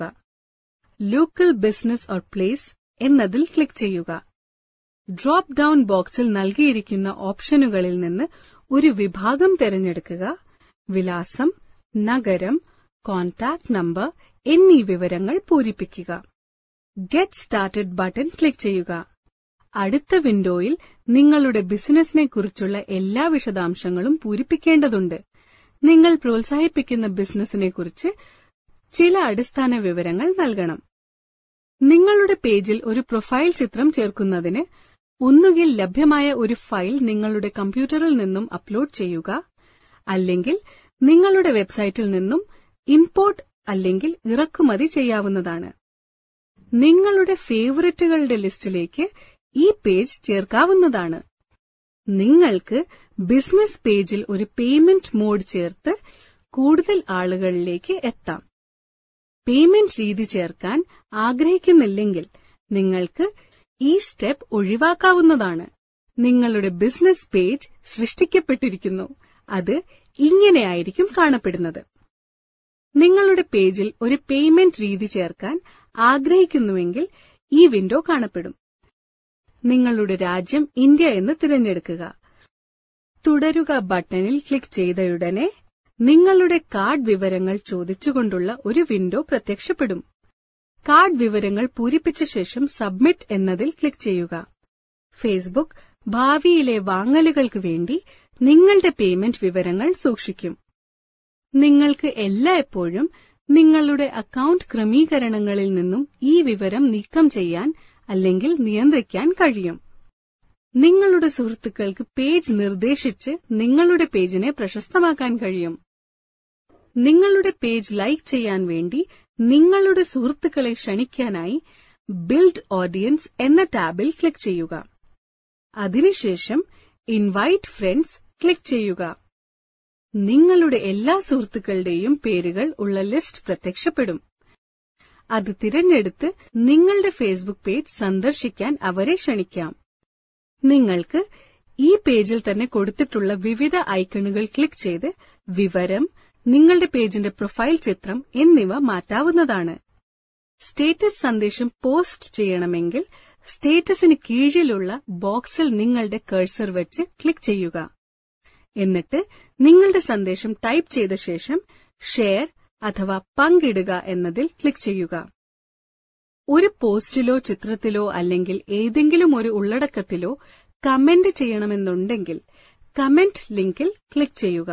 ലോക്കൽ ബിസിനസ് ഓർ പ്ലേസ് എന്നതിൽ ക്ലിക്ക് ചെയ്യുക ഡ്രോപ്പ് ഡൌൺ ബോക്സിൽ നൽകിയിരിക്കുന്ന ഓപ്ഷനുകളിൽ നിന്ന് ഒരു വിഭാഗം തിരഞ്ഞെടുക്കുക വിലാസം നഗരം കോൺടാക്ട് നമ്പർ എന്നീ വിവരങ്ങൾ പൂരിപ്പിക്കുക ഗെറ്റ് സ്റ്റാർട്ടഡ് ബട്ടൺ ക്ലിക്ക് ചെയ്യുക അടുത്ത വിൻഡോയിൽ നിങ്ങളുടെ ബിസിനസിനെ കുറിച്ചുള്ള എല്ലാ വിശദാംശങ്ങളും പൂരിപ്പിക്കേണ്ടതുണ്ട് നിങ്ങൾ പ്രോത്സാഹിപ്പിക്കുന്ന ബിസിനസിനെ കുറിച്ച് ചില അടിസ്ഥാന വിവരങ്ങൾ നൽകണം നിങ്ങളുടെ പേജിൽ ഒരു പ്രൊഫൈൽ ചിത്രം ചേർക്കുന്നതിന് ഒന്നുകിൽ ലഭ്യമായ ഒരു ഫയൽ നിങ്ങളുടെ കമ്പ്യൂട്ടറിൽ നിന്നും അപ്ലോഡ് ചെയ്യുക അല്ലെങ്കിൽ നിങ്ങളുടെ വെബ്സൈറ്റിൽ നിന്നും ഇമ്പോർട്ട് അല്ലെങ്കിൽ ഇറക്കുമതി ചെയ്യാവുന്നതാണ് നിങ്ങളുടെ ഫേവററ്റുകളുടെ ലിസ്റ്റിലേക്ക് ഈ പേജ് ചേർക്കാവുന്നതാണ് നിങ്ങൾക്ക് ബിസിനസ് പേജിൽ ഒരു പേയ്മെന്റ് മോഡ് ചേർത്ത് കൂടുതൽ ആളുകളിലേക്ക് എത്താം പേയ്മെന്റ് രീതി ചേർക്കാൻ ആഗ്രഹിക്കുന്നില്ലെങ്കിൽ നിങ്ങൾക്ക് ഈ സ്റ്റെപ്പ് ഒഴിവാക്കാവുന്നതാണ് നിങ്ങളുടെ ബിസിനസ് പേജ് സൃഷ്ടിക്കപ്പെട്ടിരിക്കുന്നു അത് ഇങ്ങനെയായിരിക്കും കാണപ്പെടുന്നത് നിങ്ങളുടെ പേജിൽ ഒരു പേയ്മെന്റ് രീതി ചേർക്കാൻ ആഗ്രഹിക്കുന്നുവെങ്കിൽ ഈ വിൻഡോ കാണപ്പെടും നിങ്ങളുടെ രാജ്യം ഇന്ത്യ എന്ന് തിരഞ്ഞെടുക്കുക തുടരുക ബട്ടണിൽ ക്ലിക്ക് ചെയ്തയുടനെ നിങ്ങളുടെ കാർഡ് വിവരങ്ങൾ ചോദിച്ചുകൊണ്ടുള്ള ഒരു വിൻഡോ പ്രത്യക്ഷപ്പെടും കാർഡ് വിവരങ്ങൾ പൂരിപ്പിച്ച ശേഷം സബ്മിറ്റ് എന്നതിൽ ക്ലിക്ക് ചെയ്യുക ഫേസ്ബുക്ക് ഭാവിയിലെ വാങ്ങലുകൾക്ക് വേണ്ടി നിങ്ങളുടെ പേയ്മെന്റ് വിവരങ്ങൾ സൂക്ഷിക്കും നിങ്ങൾക്ക് എല്ലായ്പ്പോഴും നിങ്ങളുടെ അക്കൌണ്ട് ക്രമീകരണങ്ങളിൽ നിന്നും ഈ വിവരം നീക്കം ചെയ്യാൻ അല്ലെങ്കിൽ നിയന്ത്രിക്കാൻ കഴിയും നിങ്ങളുടെ സുഹൃത്തുക്കൾക്ക് പേജ് നിർദ്ദേശിച്ച് നിങ്ങളുടെ പേജിനെ പ്രശസ്തമാക്കാൻ കഴിയും നിങ്ങളുടെ പേജ് ലൈക്ക് ചെയ്യാൻ വേണ്ടി നിങ്ങളുടെ സുഹൃത്തുക്കളെ ക്ഷണിക്കാനായി ബിൽഡ് ഓഡിയൻസ് എന്ന ടാബിൽ ക്ലിക്ക് ചെയ്യുക അതിനുശേഷം ഇൻവൈറ്റ് ഫ്രണ്ട്സ് ക്ലിക്ക് ചെയ്യുക നിങ്ങളുടെ എല്ലാ സുഹൃത്തുക്കളുടെയും പേരുകൾ ഉള്ള ലിസ്റ്റ് പ്രത്യക്ഷപ്പെടും അത് തിരഞ്ഞെടുത്ത് നിങ്ങളുടെ ഫേസ്ബുക്ക് പേജ് സന്ദർശിക്കാൻ അവരെ ക്ഷണിക്കാം നിങ്ങൾക്ക് ഈ പേജിൽ തന്നെ കൊടുത്തിട്ടുള്ള വിവിധ ഐക്കണുകൾ ക്ലിക്ക് ചെയ്ത് വിവരം നിങ്ങളുടെ പേജിന്റെ പ്രൊഫൈൽ ചിത്രം എന്നിവ മാറ്റാവുന്നതാണ് സ്റ്റേറ്റസ് സന്ദേശം പോസ്റ്റ് ചെയ്യണമെങ്കിൽ സ്റ്റേറ്റസിന് കീഴിലുള്ള ബോക്സിൽ നിങ്ങളുടെ കഴ്സർ വെച്ച് ക്ലിക്ക് ചെയ്യുക എന്നിട്ട് നിങ്ങളുടെ സന്ദേശം ടൈപ്പ് ചെയ്ത ശേഷം ഷെയർ അഥവാ പങ്കിടുക എന്നതിൽ ക്ലിക്ക് ചെയ്യുക ഒരു പോസ്റ്റിലോ ചിത്രത്തിലോ അല്ലെങ്കിൽ ഏതെങ്കിലും ഒരു ഉള്ളടക്കത്തിലോ കമന്റ് ചെയ്യണമെന്നുണ്ടെങ്കിൽ കമന്റ് ലിങ്കിൽ ക്ലിക്ക് ചെയ്യുക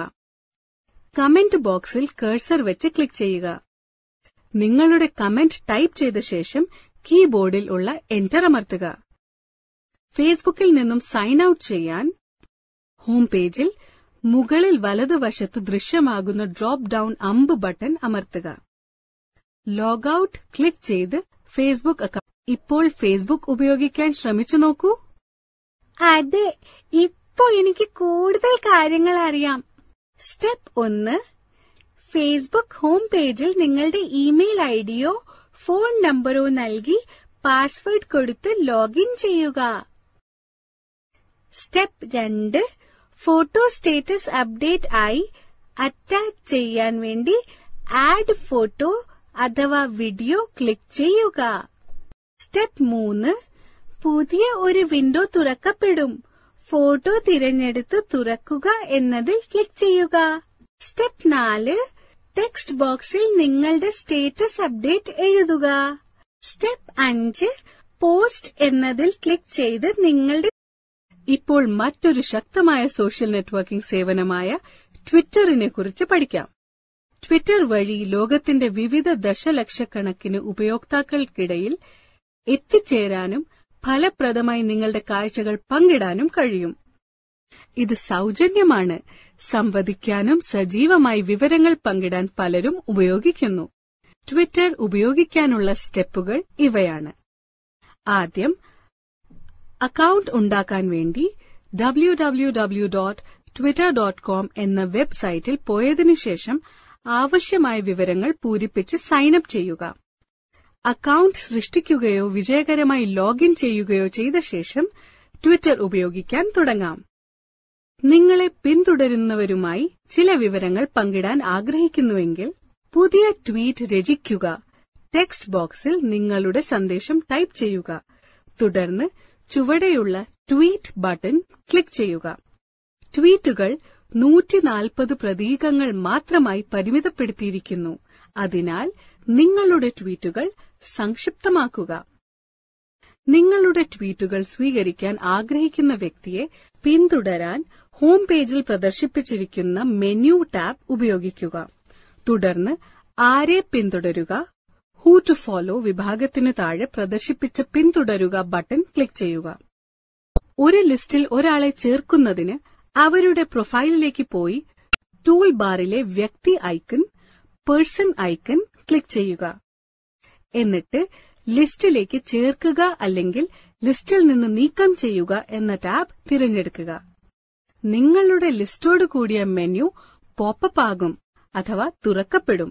കമന്റ് ബോക്സിൽ കഴ്സർ വെച്ച് ക്ലിക്ക് ചെയ്യുക നിങ്ങളുടെ കമന്റ് ടൈപ്പ് ചെയ്ത ശേഷം കീബോർഡിൽ ഉള്ള എന്റർ അമർത്തുക ഫേസ്ബുക്കിൽ നിന്നും സൈൻ ഔട്ട് ചെയ്യാൻ ഹോം പേജിൽ മുകളിൽ വലതുവശത്ത് ദൃശ്യമാകുന്ന ഡ്രോപ്പ് ഡൌൺ അമ്പ് ബട്ടൺ അമർത്തുക ലോഗൌട്ട് ക്ലിക്ക് ചെയ്ത് ഫേസ്ബുക്ക് അക്കൗണ്ട് ഇപ്പോൾ ഫേസ്ബുക്ക് ഉപയോഗിക്കാൻ ശ്രമിച്ചു നോക്കൂ അതെ ഇപ്പോ എനിക്ക് കൂടുതൽ കാര്യങ്ങൾ അറിയാം സ്റ്റെപ്പ് ഒന്ന് ഫേസ്ബുക്ക് ഹോം പേജിൽ നിങ്ങളുടെ ഇമെയിൽ ഐഡിയോ ഫോൺ നമ്പറോ നൽകി പാസ്വേഡ് കൊടുത്ത് ലോഗിൻ ചെയ്യുക സ്റ്റെപ്പ് രണ്ട് ഫോട്ടോ സ്റ്റേറ്റസ് അപ്ഡേറ്റ് ആയി അറ്റാച്ച് ചെയ്യാൻ വേണ്ടി ആഡ് ഫോട്ടോ അഥവാ വീഡിയോ ക്ലിക്ക് ചെയ്യുക സ്റ്റെപ്പ് മൂന്ന് പുതിയ ഒരു വിൻഡോ തുറക്കപ്പെടും ഫോട്ടോ തിരഞ്ഞെടുത്ത് തുറക്കുക എന്നതിൽ ക്ലിക്ക് ചെയ്യുക സ്റ്റെപ്പ് നാല് ടെക്സ്റ്റ് ബോക്സിൽ നിങ്ങളുടെ സ്റ്റേറ്റസ് അപ്ഡേറ്റ് എഴുതുക സ്റ്റെപ്പ് അഞ്ച് പോസ്റ്റ് എന്നതിൽ ക്ലിക്ക് ചെയ്ത് നിങ്ങളുടെ ഇപ്പോൾ മറ്റൊരു ശക്തമായ സോഷ്യൽ നെറ്റ്വർക്കിംഗ് സേവനമായ ട്വിറ്ററിനെ കുറിച്ച് പഠിക്കാം ട്വിറ്റർ വഴി ലോകത്തിന്റെ വിവിധ ദശലക്ഷക്കണക്കിന് ഉപയോക്താക്കൾക്കിടയിൽ എത്തിച്ചേരാനും ഫലപ്രദമായി നിങ്ങളുടെ കാഴ്ചകൾ പങ്കിടാനും കഴിയും ഇത് സൗജന്യമാണ് സംവദിക്കാനും സജീവമായി വിവരങ്ങൾ പങ്കിടാൻ പലരും ഉപയോഗിക്കുന്നു ട്വിറ്റർ ഉപയോഗിക്കാനുള്ള സ്റ്റെപ്പുകൾ ഇവയാണ് ആദ്യം അക്കൌണ്ട് ഉണ്ടാക്കാൻ വേണ്ടി W W W dot Twitter dot com എന്ന വെബ്സൈറ്റിൽ പോയതിനു ശേഷം ആവശ്യമായ വിവരങ്ങൾ പൂരിപ്പിച്ച് സൈനപ്പ് ചെയ്യുക അക്കൌണ്ട് സൃഷ്ടിക്കുകയോ വിജയകരമായി ലോഗിൻ ചെയ്യുകയോ ചെയ്ത ശേഷം ട്വിറ്റർ ഉപയോഗിക്കാൻ തുടങ്ങാം നിങ്ങളെ പിന്തുടരുന്നവരുമായി ചില വിവരങ്ങൾ പങ്കിടാൻ ആഗ്രഹിക്കുന്നുവെങ്കിൽ പുതിയ ട്വീറ്റ് രചിക്കുക ടെക്സ്റ്റ് ബോക്സിൽ നിങ്ങളുടെ സന്ദേശം ടൈപ്പ് ചെയ്യുക തുടർന്ന് ചുവടെയുള്ള ട്വീറ്റ് ബട്ടൺ ക്ലിക്ക് ചെയ്യുക ട്വീറ്റുകൾ നൂറ്റിനാൽപ്പത് പ്രതീകങ്ങൾ മാത്രമായി പരിമിതപ്പെടുത്തിയിരിക്കുന്നു അതിനാൽ നിങ്ങളുടെ ട്വീറ്റുകൾ സംക്ഷിപ്തമാക്കുക നിങ്ങളുടെ ട്വീറ്റുകൾ സ്വീകരിക്കാൻ ആഗ്രഹിക്കുന്ന വ്യക്തിയെ പിന്തുടരാൻ ഹോം പേജിൽ പ്രദർശിപ്പിച്ചിരിക്കുന്ന മെനു ടാബ് ഉപയോഗിക്കുക തുടർന്ന് ആരെ പിന്തുടരുക ഹൂ ടു ഫോളോ വിഭാഗത്തിന് താഴെ പ്രദർശിപ്പിച്ച പിന്തുടരുക ബട്ടൺ ക്ലിക്ക് ചെയ്യുക ഒരു ലിസ്റ്റിൽ ഒരാളെ ചേർക്കുന്നതിന് അവരുടെ പ്രൊഫൈലിലേക്ക് പോയി ടൂൾ ബാറിലെ വ്യക്തി ഐക്കൺ പേഴ്സൺ ഐക്കൺ ക്ലിക്ക് ചെയ്യുക എന്നിട്ട് ലിസ്റ്റിലേക്ക് ചേർക്കുക അല്ലെങ്കിൽ ലിസ്റ്റിൽ നിന്ന് നീക്കം ചെയ്യുക എന്ന ടാബ് തിരഞ്ഞെടുക്കുക നിങ്ങളുടെ ലിസ്റ്റോട് കൂടിയ മെനു പോപ്പപ്പ് ആകും അഥവാ തുറക്കപ്പെടും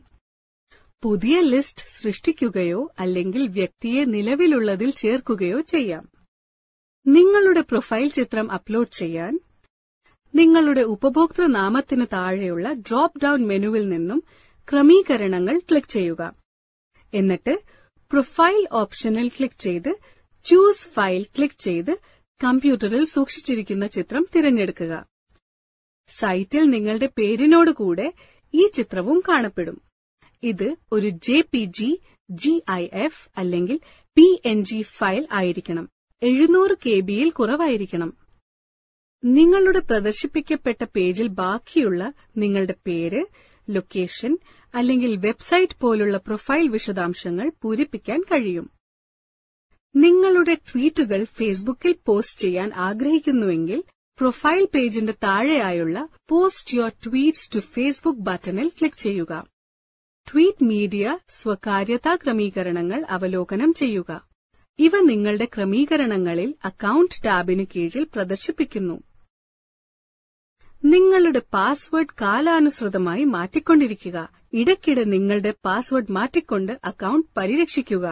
പുതിയ ലിസ്റ്റ് സൃഷ്ടിക്കുകയോ അല്ലെങ്കിൽ വ്യക്തിയെ നിലവിലുള്ളതിൽ ചേർക്കുകയോ ചെയ്യാം നിങ്ങളുടെ പ്രൊഫൈൽ ചിത്രം അപ്ലോഡ് ചെയ്യാൻ നിങ്ങളുടെ ഉപഭോക്തൃ നാമത്തിന് താഴെയുള്ള ഡ്രോപ്പ് ഡൌൺ മെനുവിൽ നിന്നും ക്രമീകരണങ്ങൾ ക്ലിക്ക് ചെയ്യുക എന്നിട്ട് പ്രൊഫൈൽ ഓപ്ഷനിൽ ക്ലിക്ക് ചെയ്ത് ചൂസ് ഫയൽ ക്ലിക്ക് ചെയ്ത് കമ്പ്യൂട്ടറിൽ സൂക്ഷിച്ചിരിക്കുന്ന ചിത്രം തിരഞ്ഞെടുക്കുക സൈറ്റിൽ നിങ്ങളുടെ പേരിനോട് കൂടെ ഈ ചിത്രവും കാണപ്പെടും ഇത് ഒരു J P G G I F അല്ലെങ്കിൽ പി എൻ ജി ഫയൽ ആയിരിക്കണം എഴുന്നൂറ് കെ ബിയിൽ കുറവായിരിക്കണം നിങ്ങളുടെ പ്രദർശിപ്പിക്കപ്പെട്ട പേജിൽ ബാക്കിയുള്ള നിങ്ങളുടെ പേര് ലൊക്കേഷൻ അല്ലെങ്കിൽ വെബ്സൈറ്റ് പോലുള്ള പ്രൊഫൈൽ വിശദാംശങ്ങൾ പൂരിപ്പിക്കാൻ കഴിയും നിങ്ങളുടെ ട്വീറ്റുകൾ ഫേസ്ബുക്കിൽ പോസ്റ്റ് ചെയ്യാൻ ആഗ്രഹിക്കുന്നുവെങ്കിൽ പ്രൊഫൈൽ പേജിന്റെ താഴെയായുള്ള post your tweets to Facebook ബട്ടണിൽ ക്ലിക്ക് ചെയ്യുക ട്വീറ്റ് മീഡിയ സ്വകാര്യതാ ക്രമീകരണങ്ങൾ അവലോകനം ചെയ്യുക ഇവ നിങ്ങളുടെ ക്രമീകരണങ്ങളിൽ അക്കൌണ്ട് ടാബിന് കീഴിൽ പ്രദർശിപ്പിക്കുന്നു നിങ്ങളുടെ പാസ്വേഡ് കാലാനുസൃതമായി മാറ്റിക്കൊണ്ടിരിക്കുക ഇടയ്ക്കിടെ നിങ്ങളുടെ പാസ്വേഡ് മാറ്റിക്കൊണ്ട് അക്കൌണ്ട് പരിരക്ഷിക്കുക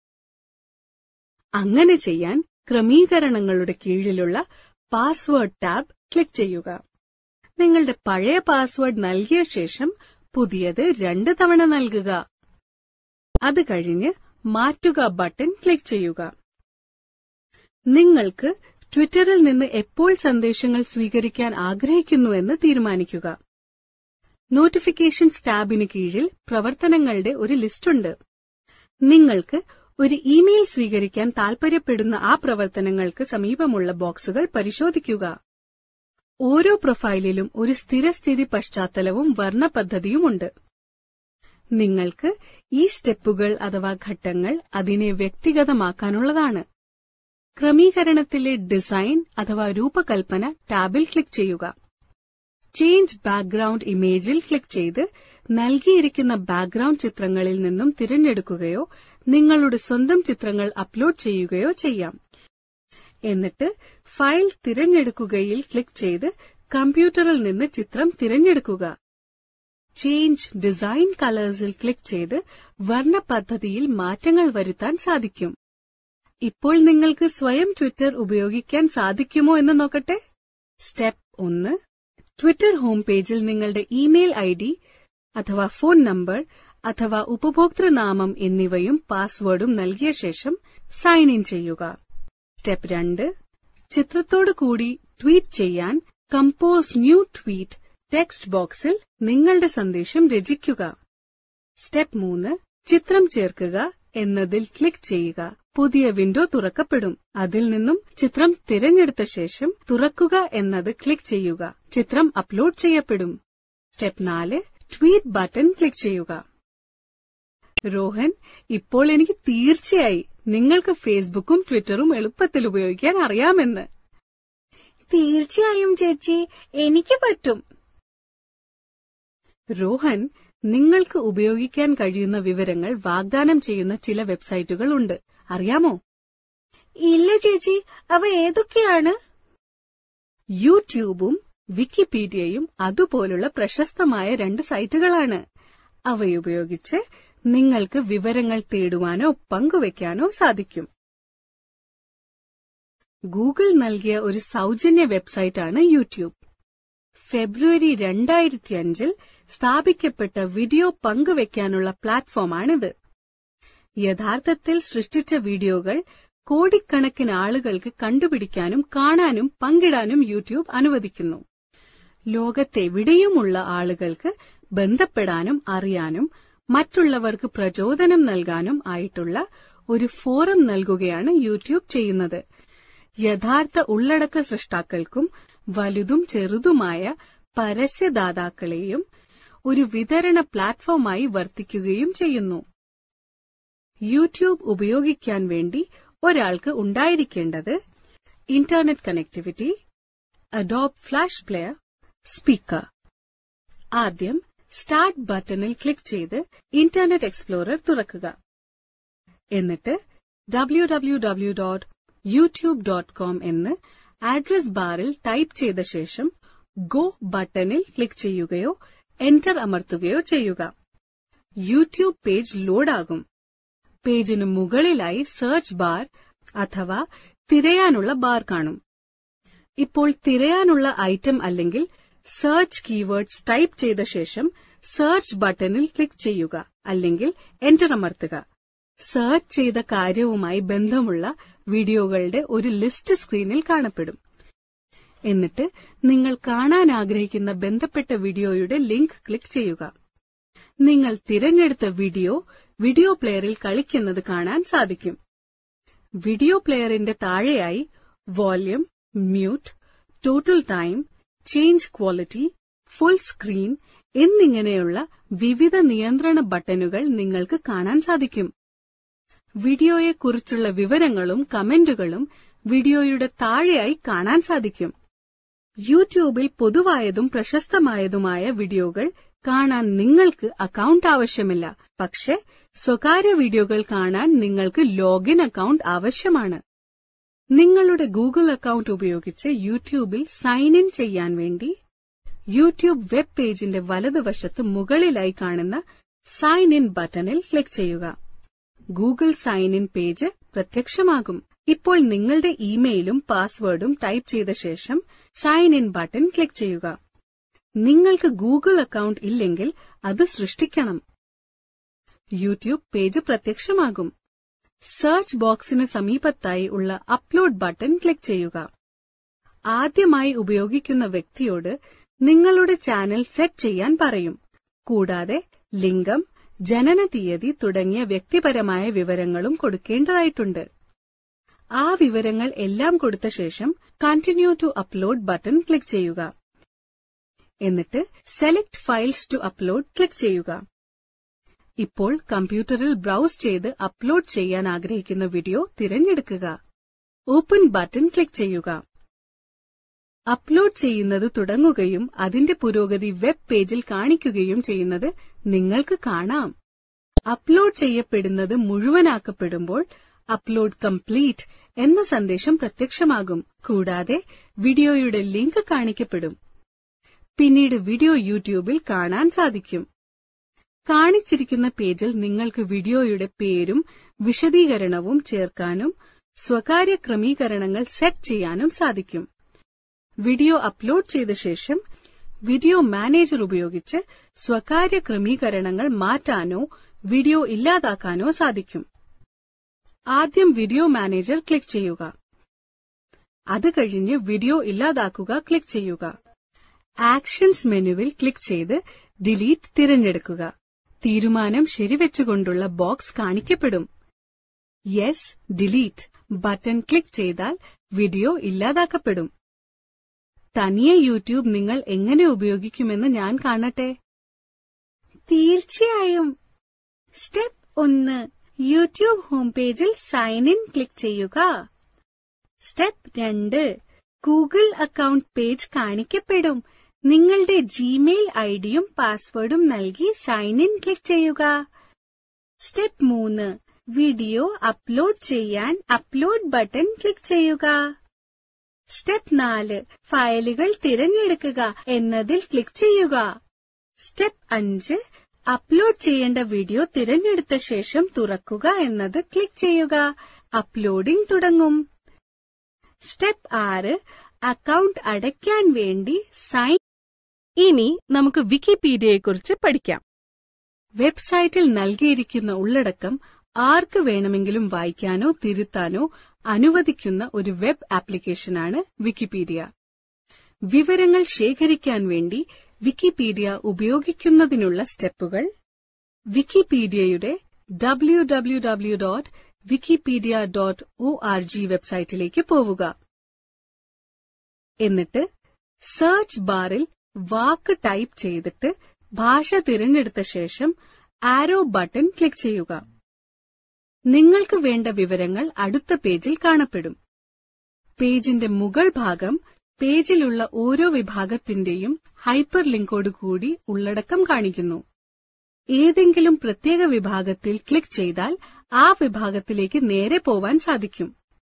അങ്ങനെ ചെയ്യാൻ ക്രമീകരണങ്ങളുടെ കീഴിലുള്ള പാസ്വേഡ് ടാബ് ക്ലിക്ക് ചെയ്യുക നിങ്ങളുടെ പഴയ പാസ്വേഡ് നൽകിയ ശേഷം പുതിയത് രണ്ട് തവണ നൽകുക അത് കഴിഞ്ഞ് മാറ്റുക ബട്ടൺ ക്ലിക്ക് ചെയ്യുക നിങ്ങൾക്ക് ട്വിറ്ററിൽ നിന്ന് എപ്പോൾ സന്ദേശങ്ങൾ സ്വീകരിക്കാൻ ആഗ്രഹിക്കുന്നുവെന്ന് തീരുമാനിക്കുക നോട്ടിഫിക്കേഷൻസ് ടാബിന് കീഴിൽ പ്രവർത്തനങ്ങളുടെ ഒരു ലിസ്റ്റുണ്ട് നിങ്ങൾക്ക് ഒരു ഇമെയിൽ സ്വീകരിക്കാൻ താൽപര്യപ്പെടുന്ന ആ പ്രവർത്തനങ്ങൾക്ക് സമീപമുള്ള ബോക്സുകൾ പരിശോധിക്കുക ഓരോ പ്രൊഫൈലിലും ഒരു സ്ഥിരസ്ഥിതി പശ്ചാത്തലവും വർണ്ണ പദ്ധതിയുമുണ്ട് നിങ്ങൾക്ക് ഈ സ്റ്റെപ്പുകൾ അഥവാ ഘട്ടങ്ങൾ അതിനെ വ്യക്തിഗതമാക്കാനുള്ളതാണ് ക്രമീകരണത്തിലെ ഡിസൈൻ അഥവാ രൂപകൽപ്പന ടാബിൽ ക്ലിക്ക് ചെയ്യുക ചേഞ്ച് ബാക്ക്ഗ്രൗണ്ട് ഇമേജിൽ ക്ലിക്ക് ചെയ്ത് നൽകിയിരിക്കുന്ന ബാക്ക്ഗ്രൗണ്ട് ചിത്രങ്ങളിൽ നിന്നും തിരഞ്ഞെടുക്കുകയോ നിങ്ങളുടെ സ്വന്തം ചിത്രങ്ങൾ അപ്ലോഡ് ചെയ്യുകയോ ചെയ്യാം എന്നിട്ട് ഫയൽ തിരഞ്ഞെടുക്കുകയിൽ ക്ലിക്ക് ചെയ്ത് കമ്പ്യൂട്ടറിൽ നിന്ന് ചിത്രം തിരഞ്ഞെടുക്കുക ചേഞ്ച് ഡിസൈൻ കളേഴ്സിൽ ക്ലിക്ക് ചെയ്ത് വർണ്ണ പദ്ധതിയിൽ മാറ്റങ്ങൾ വരുത്താൻ സാധിക്കും ഇപ്പോൾ നിങ്ങൾക്ക് സ്വയം ട്വിറ്റർ ഉപയോഗിക്കാൻ സാധിക്കുമോ എന്ന് നോക്കട്ടെ സ്റ്റെപ്പ് ഒന്ന് ട്വിറ്റർ ഹോം പേജിൽ നിങ്ങളുടെ ഇമെയിൽ ഐ ഡി അഥവാ ഫോൺ നമ്പർ അഥവാ ഉപഭോക്തൃനാമം എന്നിവയും പാസ്വേഡും നൽകിയ ശേഷം സൈൻ ഇൻ ചെയ്യുക സ്റ്റെപ്പ് രണ്ട് ചിത്രത്തോടു കൂടി ട്വീറ്റ് ചെയ്യാൻ കമ്പോസ് ന്യൂ ട്വീറ്റ് ടെക്സ്റ്റ് ബോക്സിൽ നിങ്ങളുടെ സന്ദേശം രചിക്കുക സ്റ്റെപ്പ് മൂന്ന് ചിത്രം ചേർക്കുക എന്നതിൽ ക്ലിക്ക് ചെയ്യുക പുതിയ വിൻഡോ തുറക്കപ്പെടും അതിൽ നിന്നും ചിത്രം തിരഞ്ഞെടുത്ത ശേഷം തുറക്കുക എന്നത് ക്ലിക്ക് ചെയ്യുക ചിത്രം അപ്ലോഡ് ചെയ്യപ്പെടും സ്റ്റെപ്പ് നാല് ട്വീറ്റ് ബട്ടൺ ക്ലിക്ക് ചെയ്യുക രോഹൻ ഇപ്പോൾ എനിക്ക് തീർച്ചയായി നിങ്ങൾക്ക് ഫേസ്ബുക്കും ട്വിറ്ററും എളുപ്പത്തിൽ ഉപയോഗിക്കാൻ അറിയാമെന്ന് തീർച്ചയായും ചേച്ചി എനിക്ക് പറ്റും രോഹൻ നിങ്ങൾക്ക് ഉപയോഗിക്കാൻ കഴിയുന്ന വിവരങ്ങൾ വാഗ്ദാനം ചെയ്യുന്ന ചില വെബ്സൈറ്റുകൾ ഉണ്ട് അറിയാമോ ഇല്ല ചേച്ചി അവ ഏതൊക്കെയാണ് യൂട്യൂബും വിക്കിപീഡിയയും അതുപോലുള്ള പ്രശസ്തമായ രണ്ട് സൈറ്റുകളാണ് അവയുപയോഗിച്ച് നിങ്ങൾക്ക് വിവരങ്ങൾ തേടുവാനോ പങ്കുവയ്ക്കാനോ സാധിക്കും ഗൂഗിൾ നൽകിയ ഒരു സൗജന്യ വെബ്സൈറ്റാണ് യൂട്യൂബ് ഫെബ്രുവരി രണ്ടായിരത്തി അഞ്ചിൽ സ്ഥാപിക്കപ്പെട്ട വീഡിയോ പങ്കുവയ്ക്കാനുള്ള പ്ലാറ്റ്ഫോമാണിത് യഥാർത്ഥത്തിൽ സൃഷ്ടിച്ച വീഡിയോകൾ കോടിക്കണക്കിന് ആളുകൾക്ക് കണ്ടുപിടിക്കാനും കാണാനും പങ്കിടാനും യൂട്യൂബ് അനുവദിക്കുന്നു ലോകത്തെവിടെയുമുള്ള ആളുകൾക്ക് ബന്ധപ്പെടാനും അറിയാനും മറ്റുള്ളവർക്ക് പ്രചോദനം നൽകാനും ആയിട്ടുള്ള ഒരു ഫോറം നൽകുകയാണ് യൂട്യൂബ് ചെയ്യുന്നത് യഥാർത്ഥ ഉള്ളടക്ക സൃഷ്ടാക്കൾക്കും വലുതും ചെറുതുമായ പരസ്യദാതാക്കളെയും ഒരു വിതരണ പ്ലാറ്റ്ഫോമായി വർത്തിക്കുകയും ചെയ്യുന്നു യൂട്യൂബ് ഉപയോഗിക്കാൻ വേണ്ടി ഒരാൾക്ക് ഉണ്ടായിരിക്കേണ്ടത് internet connectivity Adobe flash player speaker ആദ്യം സ്റ്റാർട്ട് ബട്ടണിൽ ക്ലിക്ക് ചെയ്ത് ഇന്റർനെറ്റ് എക്സ്പ്ലോറർ തുറക്കുക എന്നിട്ട് W W W dot YouTube dot com എന്ന് അഡ്രസ് ബാറിൽ ടൈപ്പ് ചെയ്ത ശേഷം ഗോ ബട്ടണിൽ ക്ലിക്ക് ചെയ്യുകയോ എന്റർ അമർത്തുകയോ ചെയ്യുക യൂട്യൂബ് പേജ് ലോഡാകും പേജിന് മുകളിലായി സെർച്ച് ബാർ അഥവാ തിരയാനുള്ള ബാർ കാണും ഇപ്പോൾ തിരയാനുള്ള ഐറ്റം അല്ലെങ്കിൽ സെർച്ച് കീവേഡ്സ് ടൈപ്പ് ചെയ്ത ശേഷം സെർച്ച് ബട്ടണിൽ ക്ലിക്ക് ചെയ്യുക അല്ലെങ്കിൽ എന്റർ അമർത്തുക സെർച്ച് ചെയ്ത കാര്യവുമായി ബന്ധമുള്ള വീഡിയോകളുടെ ഒരു ലിസ്റ്റ് സ്ക്രീനിൽ കാണപ്പെടും എന്നിട്ട് നിങ്ങൾ കാണാൻ ആഗ്രഹിക്കുന്ന ബന്ധപ്പെട്ട വീഡിയോയുടെ ലിങ്ക് ക്ലിക്ക് ചെയ്യുക നിങ്ങൾ തിരഞ്ഞെടുത്ത വീഡിയോ വീഡിയോ പ്ലെയറിൽ കളിക്കുന്നത് കാണാൻ സാധിക്കും വീഡിയോ പ്ലെയറിന്റെ താഴെയായി volume mute total time change quality full screen എന്നിങ്ങനെയുള്ള വിവിധ നിയന്ത്രണ ബട്ടണുകൾ നിങ്ങൾക്ക് കാണാൻ സാധിക്കും വീഡിയോയെക്കുറിച്ചുള്ള വിവരങ്ങളും കമന്റുകളും വീഡിയോയുടെ താഴെയായി കാണാൻ സാധിക്കും യൂട്യൂബിൽ പൊതുവായതും പ്രശസ്തമായതുമായ വീഡിയോകൾ കാണാൻ നിങ്ങൾക്ക് അക്കൗണ്ട് ആവശ്യമില്ല പക്ഷെ സ്വകാര്യ വീഡിയോകൾ കാണാൻ നിങ്ങൾക്ക് ലോഗിൻ അക്കൗണ്ട് ആവശ്യമാണ് നിങ്ങളുടെ ഗൂഗിൾ അക്കൗണ്ട് ഉപയോഗിച്ച് യൂട്യൂബിൽ സൈൻ ഇൻ ചെയ്യാൻ വേണ്ടി യൂട്യൂബ് വെബ് പേജിന്റെ വലതുവശത്ത് മുകളിലായി കാണുന്ന സൈൻ ഇൻ ബട്ടണിൽ ക്ലിക്ക് ചെയ്യുക ഗൂഗിൾ സൈൻ ഇൻ പേജ് പ്രത്യക്ഷമാകും ഇപ്പോൾ നിങ്ങളുടെ ഇമെയിലും പാസ്വേഡും ടൈപ്പ് ചെയ്ത ശേഷം സൈൻ ഇൻ ബട്ടൺ ക്ലിക്ക് ചെയ്യുക നിങ്ങൾക്ക് ഗൂഗിൾ അക്കൗണ്ട് ഇല്ലെങ്കിൽ അത് സൃഷ്ടിക്കണം യൂട്യൂബ് പേജ് പ്രത്യക്ഷമാകും സെർച്ച് ബോക്സിന് സമീപത്തായി ഉള്ള അപ്ലോഡ് ബട്ടൺ ക്ലിക്ക് ചെയ്യുക ആദ്യമായി ഉപയോഗിക്കുന്ന വ്യക്തിയോട് നിങ്ങളുടെ ചാനൽ സെറ്റ് ചെയ്യാൻ പറയും കൂടാതെ ലിംഗം ജനന തീയതി തുടങ്ങിയ വ്യക്തിപരമായ വിവരങ്ങളും കൊടുക്കേണ്ടതായിട്ടുണ്ട് ആ വിവരങ്ങൾ എല്ലാം കൊടുത്ത ശേഷം continue to upload button click ചെയ്യുക എന്നിട്ട് select files to upload click ചെയ്യുക ഇപ്പോൾ കമ്പ്യൂട്ടറിൽ ബ്രൗസ് ചെയ്ത് അപ്ലോഡ് ചെയ്യാൻ ആഗ്രഹിക്കുന്ന വീഡിയോ തിരഞ്ഞെടുക്കുക ഓപ്പൺ ബട്ടൺ ക്ലിക്ക് ചെയ്യുക അപ്ലോഡ് ചെയ്യുന്നത് തുടങ്ങുകയും അതിന്റെ പുരോഗതി വെബ് പേജിൽ കാണിക്കുകയും ചെയ്യുന്നത് നിങ്ങൾക്ക് കാണാം അപ്ലോഡ് ചെയ്യപ്പെടുന്നത് മുഴുവനാക്കപ്പെടുമ്പോൾ അപ്ലോഡ് കംപ്ലീറ്റ് എന്ന സന്ദേശം പ്രത്യക്ഷമാകും കൂടാതെ വീഡിയോയുടെ ലിങ്ക് കാണിക്കപ്പെടും പിന്നീട് വീഡിയോ യൂട്യൂബിൽ കാണാൻ സാധിക്കും കാണിച്ചിരിക്കുന്ന പേജിൽ നിങ്ങൾക്ക് വീഡിയോയുടെ പേരും വിശദീകരണവും ചേർക്കാനും സ്വകാര്യ ക്രമീകരണങ്ങൾ സെറ്റ് ചെയ്യാനും സാധിക്കും വീഡിയോ അപ്ലോഡ് ചെയ്ത ശേഷം വീഡിയോ മാനേജർ ഉപയോഗിച്ച് സ്വകാര്യ ക്രമീകരണങ്ങൾ മാറ്റാനോ വീഡിയോ ഇല്ലാതാക്കാനോ സാധിക്കും ആദ്യം വീഡിയോ മാനേജർ ക്ലിക്ക് ചെയ്യുക അത് കഴിഞ്ഞ് വീഡിയോ ഇല്ലാതാക്കുക ക്ലിക്ക് ചെയ്യുക ആക്ഷൻസ് മെനുവിൽ ക്ലിക്ക് ചെയ്ത് ഡിലീറ്റ് തിരഞ്ഞെടുക്കുക തീരുമാനം ശരിവെച്ചുകൊണ്ടുള്ള ബോക്സ് കാണിക്കപ്പെടും യെസ് ഡിലീറ്റ് ബട്ടൺ ക്ലിക്ക് ചെയ്താൽ വീഡിയോ ഇല്ലാതാക്കപ്പെടും തനിയെ യൂട്യൂബ് നിങ്ങൾ എങ്ങനെ ഉപയോഗിക്കുമെന്ന് ഞാൻ കാണട്ടെ തീർച്ചയായും സ്റ്റെപ്പ് ഒന്ന് യൂട്യൂബ് ഹോം പേജിൽ സൈൻ ഇൻ ക്ലിക്ക് ചെയ്യുക സ്റ്റെപ്പ് രണ്ട് ഗൂഗിൾ അക്കൗണ്ട് പേജ് കാണിക്കപ്പെടും നിങ്ങളുടെ ജിമെയിൽ ഐഡിയും പാസ്വേഡും നൽകി സൈൻ ഇൻ ക്ലിക്ക് ചെയ്യുക സ്റ്റെപ്പ് മൂന്ന് വീഡിയോ അപ്ലോഡ് ചെയ്യാൻ അപ്ലോഡ് ബട്ടൺ ക്ലിക്ക് ചെയ്യുക സ്റ്റെപ്പ് നാല് ഫയലുകൾ തിരഞ്ഞെടുക്കുക എന്നതിൽ ക്ലിക്ക് ചെയ്യുക സ്റ്റെപ്പ് അഞ്ച് അപ്ലോഡ് ചെയ്യേണ്ട വീഡിയോ തിരഞ്ഞെടുത്ത ശേഷം തുറക്കുക എന്നത് ക്ലിക്ക് ചെയ്യുക അപ്ലോഡിംഗ് തുടങ്ങും സ്റ്റെപ്പ് ആറ് അക്കൗണ്ട് അടയ്ക്കാൻ വേണ്ടി സൈൻ ഇനി നമുക്ക് വിക്കിപീഡിയയെക്കുറിച്ച് പഠിക്കാം വെബ്സൈറ്റിൽ നൽകിയിരിക്കുന്ന ഉള്ളടക്കം ആർക്ക് വേണമെങ്കിലും വായിക്കാനോ തിരുത്താനോ അനുവദിക്കുന്ന ഒരു വെബ് ആപ്ലിക്കേഷനാണ് വിക്കിപീഡിയ വിവരങ്ങൾ ശേഖരിക്കാൻ വേണ്ടി വിക്കിപീഡിയ ഉപയോഗിക്കുന്നതിനുള്ള സ്റ്റെപ്പുകൾ വിക്കിപീഡിയയുടെ W W W dot Wikipedia dot O R G വെബ്സൈറ്റിലേക്ക് പോവുക എന്നിട്ട് സെർച്ച് ബാറിൽ വാക്ക് ടൈപ്പ് ചെയ്തിട്ട് ഭാഷ തിരഞ്ഞെടുത്ത ശേഷം ആരോ ബട്ടൺ ക്ലിക്ക് ചെയ്യുക നിങ്ങൾക്ക് വേണ്ട വിവരങ്ങൾ അടുത്ത പേജിൽ കാണപ്പെടും പേജിന്റെ മുകൾ ഭാഗം പേജിലുള്ള ഓരോ വിഭാഗത്തിന്റെയും ഹൈപ്പർ ലിങ്കോട് കൂടി ഉള്ളടക്കം കാണിക്കുന്നു ഏതെങ്കിലും പ്രത്യേക വിഭാഗത്തിൽ ക്ലിക്ക് ചെയ്താൽ ആ വിഭാഗത്തിലേക്ക് നേരെ പോവാൻ സാധിക്കും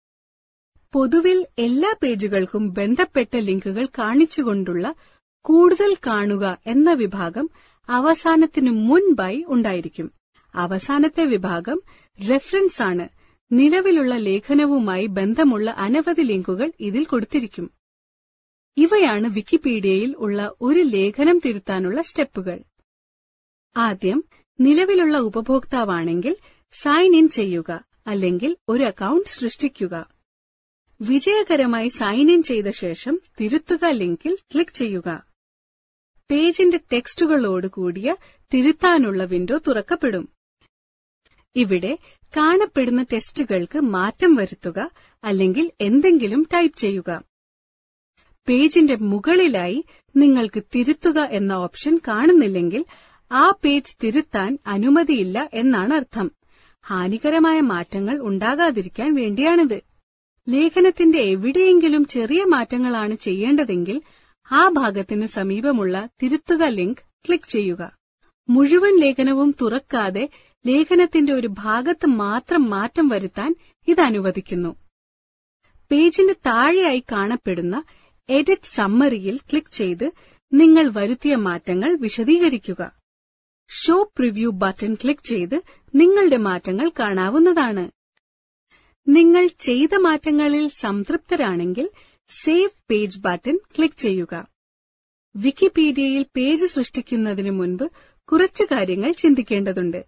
പൊതുവിൽ എല്ലാ പേജുകൾക്കും ബന്ധപ്പെട്ട ലിങ്കുകൾ കാണിച്ചുകൊണ്ടുള്ള കൂടുതൽ കാണുക എന്ന വിഭാഗം അവസാനത്തിനു മുൻപായി ഉണ്ടായിരിക്കും അവസാനത്തെ വിഭാഗം റെഫറൻസ് ആണ് നിലവിലുള്ള ലേഖനവുമായി ബന്ധമുള്ള അനവധി ലിങ്കുകൾ ഇതിൽ കൊടുത്തിരിക്കും ഇവയാണ് വിക്കിപീഡിയയിൽ ഉള്ള ഒരു ലേഖനം തിരുത്താനുള്ള സ്റ്റെപ്പുകൾ ആദ്യം നിലവിലുള്ള ഉപഭോക്താവാണെങ്കിൽ സൈൻ ഇൻ ചെയ്യുക അല്ലെങ്കിൽ ഒരു അക്കൗണ്ട് സൃഷ്ടിക്കുക വിജയകരമായി സൈൻ ഇൻ ചെയ്ത ശേഷം തിരുത്തുക ലിങ്കിൽ ക്ലിക്ക് ചെയ്യുക പേജിന്റെ ടെക്സ്റ്റുകളോട് കൂടിയ തിരുത്താനുള്ള വിൻഡോ തുറക്കപ്പെടും ഇവിടെ കാണപ്പെടുന്ന ടെക്സ്റ്റുകൾക്ക് മാറ്റം വരുത്തുക അല്ലെങ്കിൽ എന്തെങ്കിലും ടൈപ്പ് ചെയ്യുക പേജിന്റെ മുകളിലായി നിങ്ങൾക്ക് തിരുത്തുക എന്ന ഓപ്ഷൻ കാണുന്നില്ലെങ്കിൽ ആ പേജ് തിരുത്താൻ അനുമതിയില്ല എന്നാണ് അർത്ഥം ഹാനികരമായ മാറ്റങ്ങൾ ഉണ്ടാകാതിരിക്കാൻ വേണ്ടിയാണിത് ലേഖനത്തിന്റെ എവിടെയെങ്കിലും ചെറിയ മാറ്റങ്ങളാണ് ചെയ്യേണ്ടതെങ്കിൽ ആ ഭാഗത്തിന് സമീപമുള്ള തിരുത്തുക ലിങ്ക് ക്ലിക്ക് ചെയ്യുക മുഴുവൻ ലേഖനവും തുറക്കാതെ ലേഖനത്തിന്റെ ഒരു ഭാഗത്ത് മാത്രം മാറ്റം വരുത്താൻ ഇത് അനുവദിക്കുന്നു പേജിന്റെ താഴെയായി കാണപ്പെടുന്ന എഡിറ്റ് സമ്മറിയിൽ ക്ലിക്ക് ചെയ്ത് നിങ്ങൾ വരുത്തിയ മാറ്റങ്ങൾ വിശദീകരിക്കുക ഷോ പ്രിവ്യൂ ബട്ടൺ ക്ലിക്ക് ചെയ്ത് നിങ്ങളുടെ മാറ്റങ്ങൾ കാണാവുന്നതാണ് നിങ്ങൾ ചെയ്ത മാറ്റങ്ങളിൽ സംതൃപ്തരാണെങ്കിൽ സേവ് പേജ് ബട്ടൺ ക്ലിക്ക് ചെയ്യുക വിക്കിപീഡിയയിൽ പേജ് സൃഷ്ടിക്കുന്നതിന് മുൻപ് കുറച്ചു കാര്യങ്ങൾ ചിന്തിക്കേണ്ടതുണ്ട്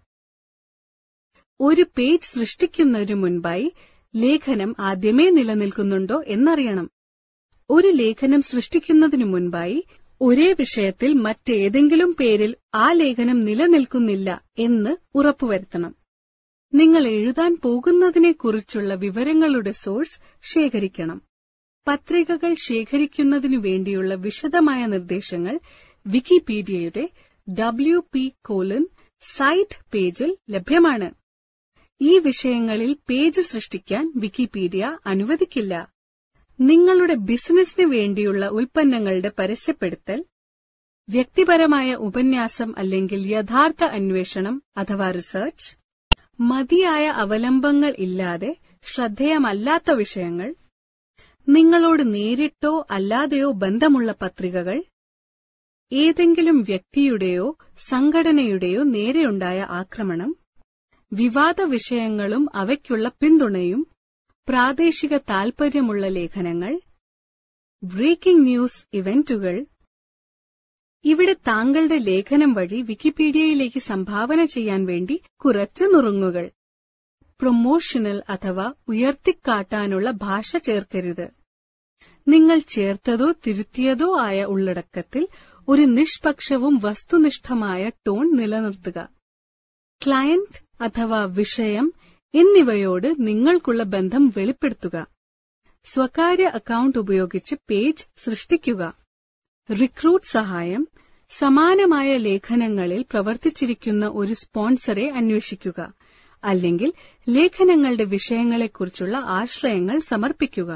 ഒരു പേജ് സൃഷ്ടിക്കുന്നതിനു മുൻപായി ലേഖനം ആദ്യമേ നിലനിൽക്കുന്നുണ്ടോ എന്നറിയണം ഒരു ലേഖനം സൃഷ്ടിക്കുന്നതിനു മുൻപായി ഒരേ വിഷയത്തിൽ മറ്റേതെങ്കിലും പേരിൽ ആ ലേഖനം നിലനിൽക്കുന്നില്ല എന്ന് ഉറപ്പുവരുത്തണം നിങ്ങൾ എഴുതാൻ പോകുന്നതിനെക്കുറിച്ചുള്ള വിവരങ്ങളുടെ സോഴ്സ് ശേഖരിക്കണം പത്രികകൾ ശേഖരിക്കുന്നതിനു വേണ്ടിയുള്ള വിശദമായ നിർദ്ദേശങ്ങൾ വിക്കിപീഡിയയുടെ ഡബ്ല്യു പി കോലൻ സൈറ്റ് പേജിൽ ലഭ്യമാണ് ഈ വിഷയങ്ങളിൽ പേജ് സൃഷ്ടിക്കാൻ വിക്കിപീഡിയ അനുവദിക്കില്ല നിങ്ങളുടെ ബിസിനസിന് വേണ്ടിയുള്ള ഉൽപ്പന്നങ്ങളുടെ പരസ്യപ്പെടുത്തൽ വ്യക്തിപരമായ ഉപന്യാസം അല്ലെങ്കിൽ യഥാർത്ഥ അന്വേഷണം അഥവാ റിസർച്ച് മതിയായ അവലംബങ്ങൾ ഇല്ലാതെ ശ്രദ്ധേയമല്ലാത്ത വിഷയങ്ങൾ നിങ്ങളോട് നേരിട്ടോ അല്ലാതെയോ ബന്ധമുള്ള പത്രികകൾ ഏതെങ്കിലും വ്യക്തിയുടെയോ സംഘടനയുടെയോ നേരെയുണ്ടായ ആക്രമണം വിവാദ വിഷയങ്ങളും അവയ്ക്കുള്ള പിന്തുണയും പ്രാദേശിക താൽപര്യമുള്ള ലേഖനങ്ങൾ ബ്രേക്കിംഗ് ന്യൂസ് ഇവന്റുകൾ ഇവിടെ താങ്കളുടെ ലേഖനം വഴി വിക്കിപീഡിയയിലേക്ക് സംഭാവന ചെയ്യാൻ വേണ്ടി കുറച്ച് നുറുങ്ങുകൾ പ്രൊമോഷണൽ അഥവാ ഉയർത്തിക്കാട്ടാനുള്ള ഭാഷ ചേർക്കരുത് നിങ്ങൾ ചേർത്തതോ തിരുത്തിയതോ ആയ ഉള്ളടക്കത്തിൽ ഒരു നിഷ്പക്ഷവും വസ്തുനിഷ്ഠമായ ടോൺ നിലനിർത്തുക ക്ലയന്റ് അഥവാ വിഷയം എന്നിവയോട് നിങ്ങൾക്കുള്ള ബന്ധം വെളിപ്പെടുത്തുക സ്വകാര്യ അക്കൌണ്ട് ഉപയോഗിച്ച് പേജ് സൃഷ്ടിക്കുക റിക്രൂട്ട് സഹായം സമാനമായ ലേഖനങ്ങളിൽ പ്രവർത്തിച്ചിരിക്കുന്ന ഒരു സ്പോൺസറെ അന്വേഷിക്കുക അല്ലെങ്കിൽ ലേഖനങ്ങളുടെ വിഷയങ്ങളെക്കുറിച്ചുള്ള ആശ്രയങ്ങൾ സമർപ്പിക്കുക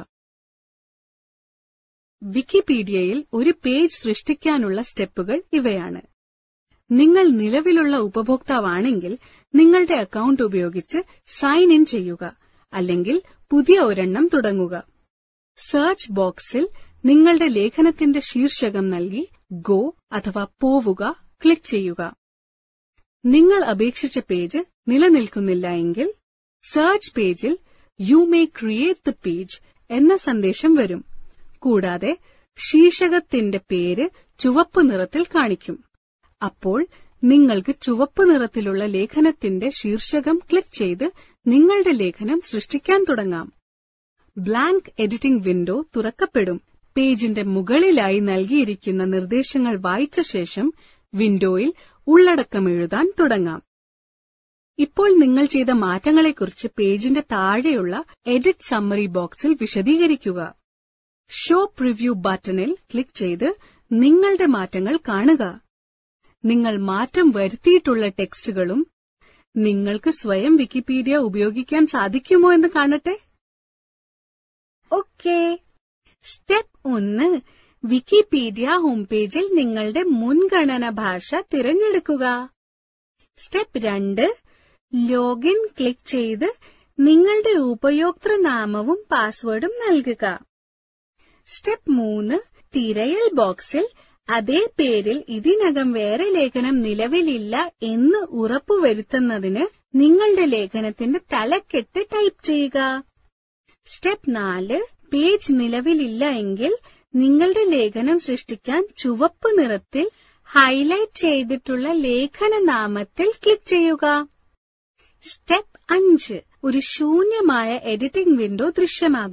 വിക്കിപീഡിയയിൽ ഒരു പേജ് സൃഷ്ടിക്കാനുള്ള സ്റ്റെപ്പുകൾ ഇവയാണ് നിങ്ങൾ നിലവിലുള്ള ഉപഭോക്താവാണെങ്കിൽ നിങ്ങളുടെ അക്കൌണ്ട് ഉപയോഗിച്ച് സൈൻ ഇൻ ചെയ്യുക അല്ലെങ്കിൽ പുതിയ ഒരെണ്ണം തുടങ്ങുക സെർച്ച് ബോക്സിൽ നിങ്ങളുടെ ലേഖനത്തിന്റെ ശീർഷകം നൽകി ഗോ അഥവാ പോവുക ക്ലിക്ക് ചെയ്യുക നിങ്ങൾ അപേക്ഷിച്ച പേജ് നിലനിൽക്കുന്നില്ല എങ്കിൽ സെർച്ച് പേജിൽ you may create the page എന്ന സന്ദേശം വരും കൂടാതെ ശീർഷകത്തിന്റെ പേര് ചുവപ്പ് നിറത്തിൽ കാണിക്കും അപ്പോൾ നിങ്ങൾക്ക് ചുവപ്പ് നിറത്തിലുള്ള ലേഖനത്തിന്റെ ശീർഷകം ക്ലിക്ക് ചെയ്ത് നിങ്ങളുടെ ലേഖനം സൃഷ്ടിക്കാൻ തുടങ്ങാം ബ്ലാങ്ക് എഡിറ്റിംഗ് വിൻഡോ തുറക്കപ്പെടും പേജിന്റെ മുകളിലായി നൽകിയിരിക്കുന്ന നിർദ്ദേശങ്ങൾ വായിച്ച ശേഷം വിൻഡോയിൽ ഉള്ളടക്കം എഴുതാൻ തുടങ്ങാം ഇപ്പോൾ നിങ്ങൾ ചെയ്ത മാറ്റങ്ങളെക്കുറിച്ച് പേജിന്റെ താഴെയുള്ള എഡിറ്റ് സമ്മറി ബോക്സിൽ വിശദീകരിക്കുക ഷോ പ്രിവ്യൂ ബട്ടണിൽ ക്ലിക്ക് ചെയ്ത് നിങ്ങളുടെ മാറ്റങ്ങൾ കാണുക നിങ്ങൾ മാറ്റം വരുത്തിയിട്ടുള്ള ടെക്സ്റ്റുകളും നിങ്ങൾക്ക് സ്വയം വിക്കിപീഡിയ ഉപയോഗിക്കാൻ സാധിക്കുമോ എന്ന് കാണട്ടെ ഓക്കേ സ്റ്റെപ്പ് ഒന്ന് വിക്കിപീഡിയ ഹോം പേജിൽ നിങ്ങളുടെ മുൻഗണന ഭാഷ തിരഞ്ഞെടുക്കുക സ്റ്റെപ്പ് രണ്ട് ലോഗിൻ ക്ലിക്ക് ചെയ്ത് നിങ്ങളുടെ ഉപയോക്തൃനാമവും പാസ്വേഡും നൽകുക സ്റ്റെപ്പ് മൂന്ന് തിരയൽ ബോക്സിൽ അതേ പേരിൽ ഇതിനകം വേറെ ലേഖനം നിലവിലില്ല എന്ന് ഉറപ്പുവരുത്തുന്നതിന് നിങ്ങളുടെ ലേഖനത്തിന്റെ തലക്കെട്ട് ടൈപ്പ് ചെയ്യുക സ്റ്റെപ്പ് നാല് പേജ് നിലവിലില്ല എങ്കിൽ നിങ്ങളുടെ ലേഖനം സൃഷ്ടിക്കാൻ ചുവപ്പ് നിറത്തിൽ ഹൈലൈറ്റ് ചെയ്തിട്ടുള്ള ലേഖനനാമത്തിൽ ക്ലിക്ക് ചെയ്യുക സ്റ്റെപ്പ് അഞ്ച് ഒരു ശൂന്യമായ എഡിറ്റിംഗ് വിൻഡോ ദൃശ്യമാകും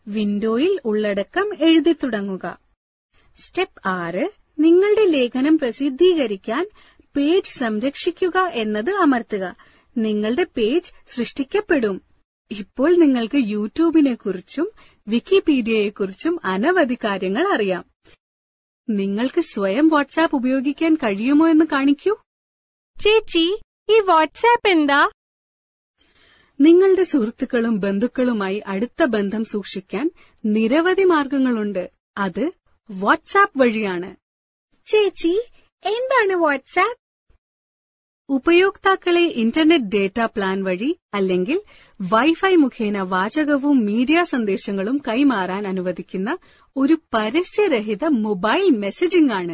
വിൻഡോയിൽ ഉള്ളടക്കം എഴുതി തുടങ്ങുക സ്റ്റെപ്പ് ആറ് നിങ്ങളുടെ ലേഖനം പ്രസിദ്ധീകരിക്കാൻ പേജ് സംരക്ഷിക്കുക എന്നത് അമർത്തുക നിങ്ങളുടെ പേജ് സൃഷ്ടിക്കപ്പെടും ഇപ്പോൾ നിങ്ങൾക്ക് യൂട്യൂബിനെ കുറിച്ചും വിക്കിപീഡിയയെക്കുറിച്ചും അനവധി കാര്യങ്ങൾ അറിയാം നിങ്ങൾക്ക് സ്വയം വാട്സാപ്പ് ഉപയോഗിക്കാൻ കഴിയുമോ എന്ന് കാണിക്കൂ ചേച്ചി ഈ വാട്സാപ്പ് എന്താ നിങ്ങളുടെ സുഹൃത്തുക്കളും ബന്ധുക്കളുമായി അടുത്ത ബന്ധം സൂക്ഷിക്കാൻ നിരവധി മാർഗങ്ങളുണ്ട് അത് വാട്സാപ്പ് വഴിയാണ് ചേച്ചി എന്താണ് വാട്സാപ്പ് ഉപയോക്താക്കളെ ഇന്റർനെറ്റ് ഡേറ്റ പ്ലാൻ വഴി അല്ലെങ്കിൽ വൈഫൈ മുഖേന വാചകവും മീഡിയ സന്ദേശങ്ങളും കൈമാറാൻ അനുവദിക്കുന്ന ഒരു പരസ്യരഹിത മൊബൈൽ മെസ്സേജിംഗ് ആണ്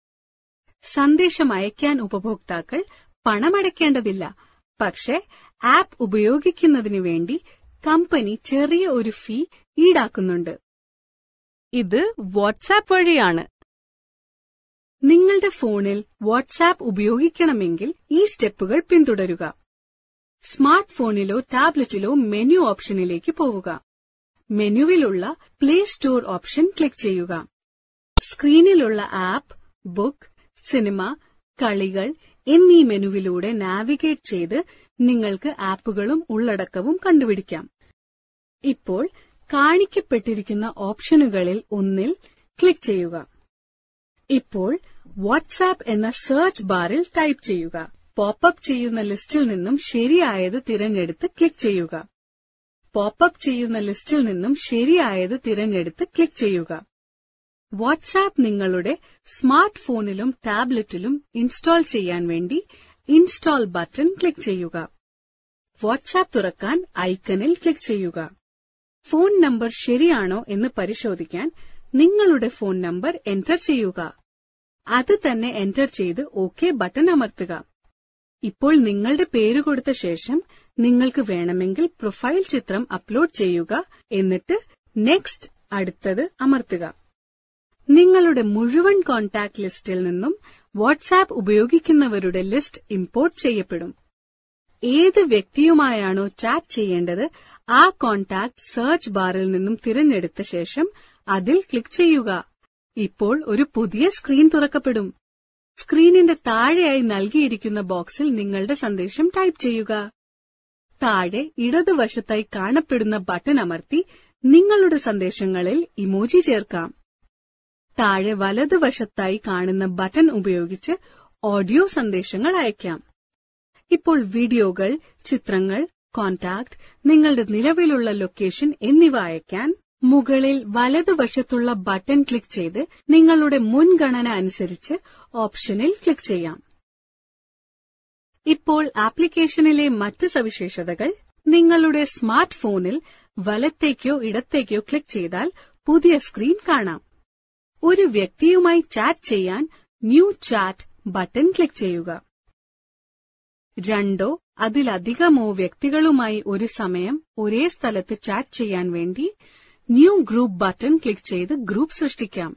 സന്ദേശം അയക്കാൻ ഉപഭോക്താക്കൾ പണമടയ്ക്കേണ്ടതില്ല പക്ഷെ ആപ്പ് ഉപയോഗിക്കുന്നതിനു വേണ്ടി കമ്പനി ചെറിയ ഒരു ഫീ ഈടാക്കുന്നുണ്ട് ഇത് വാട്സാപ്പ് വഴിയാണ് നിങ്ങളുടെ ഫോണിൽ വാട്സാപ്പ് ഉപയോഗിക്കണമെങ്കിൽ ഈ സ്റ്റെപ്പുകൾ പിന്തുടരുക സ്മാർട്ട് ഫോണിലോ ടാബ്ലറ്റിലോ മെനു ഓപ്ഷനിലേക്ക് പോവുക മെനുവിലുള്ള പ്ലേ സ്റ്റോർ ഓപ്ഷൻ ക്ലിക്ക് ചെയ്യുക സ്ക്രീനിലുള്ള ആപ്പ് ബുക്ക് സിനിമ കളികൾ എന്നീ മെനുവിലൂടെ നാവിഗേറ്റ് ചെയ്ത് നിങ്ങൾക്ക് ആപ്പുകളും ഉള്ളടക്കവും കണ്ടുപിടിക്കാം ഇപ്പോൾ കാണിക്കപ്പെട്ടിരിക്കുന്ന ഓപ്ഷനുകളിൽ ഒന്നിൽ ക്ലിക്ക് ചെയ്യുക ഇപ്പോൾ വാട്സാപ്പ് എന്ന സെർച്ച് ബാറിൽ ടൈപ്പ് ചെയ്യുക പോപ്പപ്പ് ചെയ്യുന്ന ലിസ്റ്റിൽ നിന്നും ശരിയായത് തിരഞ്ഞെടുത്ത് ക്ലിക്ക് ചെയ്യുക പോപ്പപ്പ് ചെയ്യുന്ന ലിസ്റ്റിൽ നിന്നും ശരിയായത് തിരഞ്ഞെടുത്ത് ക്ലിക്ക് ചെയ്യുക വാട്സാപ്പ് നിങ്ങളുടെ സ്മാർട്ട് ഫോണിലും ടാബ്ലറ്റിലും ഇൻസ്റ്റാൾ ചെയ്യാൻ വേണ്ടി ഇൻസ്റ്റാൾ ബട്ടൺ ക്ലിക്ക് ചെയ്യുക വാട്സാപ്പ് തുറക്കാൻ ഐക്കണിൽ ക്ലിക്ക് ചെയ്യുക ഫോൺ നമ്പർ ശരിയാണോ എന്ന് പരിശോധിക്കാൻ നിങ്ങളുടെ ഫോൺ നമ്പർ എന്റർ ചെയ്യുക അത് തന്നെ എന്റർ ചെയ്ത് ഓക്കെ ബട്ടൺ അമർത്തുക ഇപ്പോൾ നിങ്ങളുടെ പേര് കൊടുത്ത ശേഷം നിങ്ങൾക്ക് വേണമെങ്കിൽ പ്രൊഫൈൽ ചിത്രം അപ്ലോഡ് ചെയ്യുക എന്നിട്ട് നെക്സ്റ്റ് അടുത്തത് അമർത്തുക നിങ്ങളുടെ മുഴുവൻ കോൺടാക്ട് ലിസ്റ്റിൽ നിന്നും വാട്സാപ്പ് ഉപയോഗിക്കുന്നവരുടെ ലിസ്റ്റ് ഇമ്പോർട്ട് ചെയ്യപ്പെടും ഏത് വ്യക്തിയുമായാണോ ചാറ്റ് ചെയ്യേണ്ടത് ആ കോൺടാക്ട് സെർച്ച് ബാറിൽ നിന്നും തിരഞ്ഞെടുത്ത ശേഷം അതിൽ ക്ലിക്ക് ചെയ്യുക ഇപ്പോൾ ഒരു പുതിയ സ്ക്രീൻ തുറക്കപ്പെടും സ്ക്രീനിന്റെ താഴെയായി നൽകിയിരിക്കുന്ന ബോക്സിൽ നിങ്ങളുടെ സന്ദേശം ടൈപ്പ് ചെയ്യുക താഴെ ഇടതുവശത്തായി കാണപ്പെടുന്ന ബട്ടൺ അമർത്തി നിങ്ങളുടെ സന്ദേശങ്ങളിൽ ഇമോജി ചേർക്കാം താഴെ വലതുവശത്തായി കാണുന്ന ബട്ടൺ ഉപയോഗിച്ച് ഓഡിയോ സന്ദേശങ്ങൾ അയക്കാം ഇപ്പോൾ വീഡിയോകൾ ചിത്രങ്ങൾ കോൺടാക്ട് നിങ്ങളുടെ നിലവിലുള്ള ലൊക്കേഷൻ എന്നിവ അയക്കാൻ മുകളിൽ വലതുവശത്തുള്ള ബട്ടൺ ക്ലിക്ക് ചെയ്ത് നിങ്ങളുടെ മുൻഗണന അനുസരിച്ച് ഓപ്ഷനിൽ ക്ലിക്ക് ചെയ്യാം ഇപ്പോൾ ആപ്ലിക്കേഷനിലെ മറ്റ് സവിശേഷതകൾ നിങ്ങളുടെ സ്മാർട്ട് ഫോണിൽ വലത്തേക്കോ ഇടത്തേക്കോ ക്ലിക്ക് ചെയ്താൽ പുതിയ സ്ക്രീൻ കാണാം ഒരു വ്യക്തിയുമായി ചാറ്റ് ചെയ്യാൻ ന്യൂ ചാറ്റ് ബട്ടൺ ക്ലിക്ക് ചെയ്യുക രണ്ടോ അതിലധികമോ വ്യക്തികളുമായി ഒരു സമയം ഒരേ സ്ഥലത്ത് ചാറ്റ് ചെയ്യാൻ വേണ്ടി ന്യൂ ഗ്രൂപ്പ് ബട്ടൺ ക്ലിക്ക് ചെയ്ത് ഗ്രൂപ്പ് സൃഷ്ടിക്കാം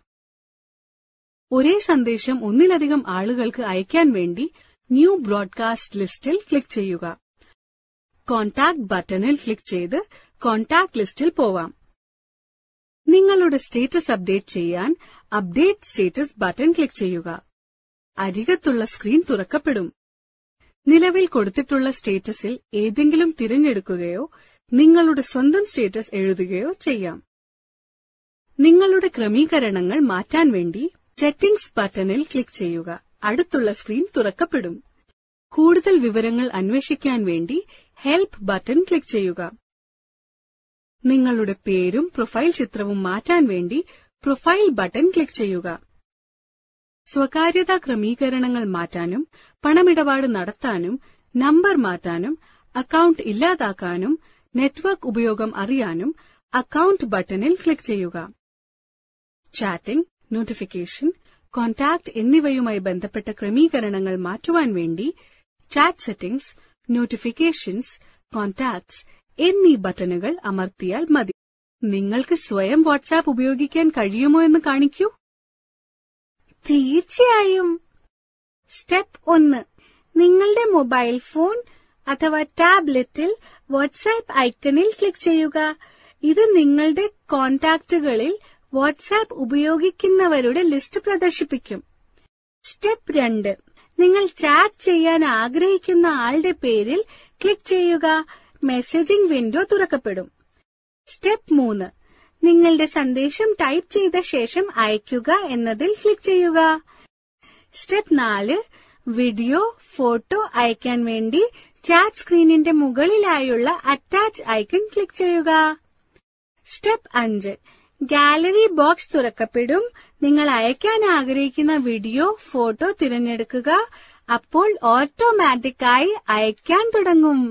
ഒരേ സന്ദേശം ഒന്നിലധികം ആളുകൾക്ക് അയക്കാൻ വേണ്ടി ന്യൂ ബ്രോഡ്കാസ്റ്റ് ലിസ്റ്റിൽ ക്ലിക്ക് ചെയ്യുക കോൺടാക്ട് ബട്ടണിൽ ക്ലിക്ക് ചെയ്ത് കോൺടാക്ട് ലിസ്റ്റിൽ പോവാം നിങ്ങളുടെ സ്റ്റേറ്റസ് അപ്ഡേറ്റ് ചെയ്യാൻ അപ്ഡേറ്റ് സ്റ്റേറ്റസ് ബട്ടൺ ക്ലിക്ക് ചെയ്യുക അരികത്തുള്ള സ്ക്രീൻ തുറക്കപ്പെടും നിലവിൽ കൊടുത്തിട്ടുള്ള സ്റ്റേറ്റസിൽ ഏതെങ്കിലും തിരഞ്ഞെടുക്കുകയോ നിങ്ങളുടെ സ്വന്തം സ്റ്റേറ്റസ് എഴുതുകയോ ചെയ്യാം നിങ്ങളുടെ ക്രമീകരണങ്ങൾ മാറ്റാൻ വേണ്ടി സെറ്റിംഗ്സ് ബട്ടണിൽ ക്ലിക്ക് ചെയ്യുക അടുത്തുള്ള സ്ക്രീൻ തുറക്കപ്പെടും കൂടുതൽ വിവരങ്ങൾ അന്വേഷിക്കാൻ വേണ്ടി ഹെൽപ്പ് ബട്ടൺ ക്ലിക്ക് ചെയ്യുക നിങ്ങളുടെ പേരും പ്രൊഫൈൽ ചിത്രവും മാറ്റാൻ വേണ്ടി പ്രൊഫൈൽ ബട്ടൺ ക്ലിക്ക് ചെയ്യുക സ്വകാര്യതാ ക്രമീകരണങ്ങൾ മാറ്റാനും പണമിടപാട് നടത്താനും നമ്പർ മാറ്റാനും അക്കൌണ്ട് ഇല്ലാതാക്കാനും നെറ്റ്വർക്ക് ഉപയോഗം അറിയാനും അക്കൌണ്ട് ബട്ടണിൽ ക്ലിക്ക് ചെയ്യുക ചാറ്റിംഗ് നോട്ടിഫിക്കേഷൻ കോൺടാക്ട് എന്നിവയുമായി ബന്ധപ്പെട്ട ക്രമീകരണങ്ങൾ മാറ്റുവാൻ വേണ്ടി ചാറ്റ് സെറ്റിംഗ്സ് നോട്ടിഫിക്കേഷൻസ് കോൺടാക്ട്സ് എന്നീ ബട്ടണുകൾ അമർത്തിയാൽ മതി നിങ്ങൾക്ക് സ്വയം വാട്സാപ്പ് ഉപയോഗിക്കാൻ കഴിയുമോ എന്ന് കാണിക്കൂ തീർച്ചയായും സ്റ്റെപ്പ് ഒന്ന് നിങ്ങളുടെ മൊബൈൽ ഫോൺ അഥവാ ടാബ്ലറ്റിൽ വാട്സാപ്പ് ഐക്കണിൽ ക്ലിക്ക് ചെയ്യുക ഇത് നിങ്ങളുടെ കോൺടാക്റ്റുകളിൽ വാട്സാപ്പ് ഉപയോഗിക്കുന്നവരുടെ ലിസ്റ്റ് പ്രദർശിപ്പിക്കും സ്റ്റെപ്പ് രണ്ട് നിങ്ങൾ ചാറ്റ് ചെയ്യാൻ ആഗ്രഹിക്കുന്ന ആളുടെ പേരിൽ ക്ലിക്ക് ചെയ്യുക മെസ്സേജിംഗ് വിൻഡോ തുറക്കപ്പെടും സ്റ്റെപ്പ് മൂന്ന് നിങ്ങളുടെ സന്ദേശം ടൈപ്പ് ചെയ്ത ശേഷം അയയ്ക്കുക എന്നതിൽ ക്ലിക്ക് ചെയ്യുക സ്റ്റെപ്പ് നാല് വീഡിയോ ഫോട്ടോ അയക്കാൻ വേണ്ടി ചാറ്റ് സ്ക്രീനിന്റെ മുകളിലായുള്ള അറ്റാച്ച് ഐക്കൺ ക്ലിക്ക് ചെയ്യുക സ്റ്റെപ്പ് അഞ്ച് ഗാലറി ബോക്സ് തുറക്കപ്പെടും നിങ്ങൾ അയക്കാൻ ആഗ്രഹിക്കുന്ന വീഡിയോ ഫോട്ടോ തിരഞ്ഞെടുക്കുക അപ്പോൾ ഓട്ടോമാറ്റിക്കായി അയക്കാൻ തുടങ്ങും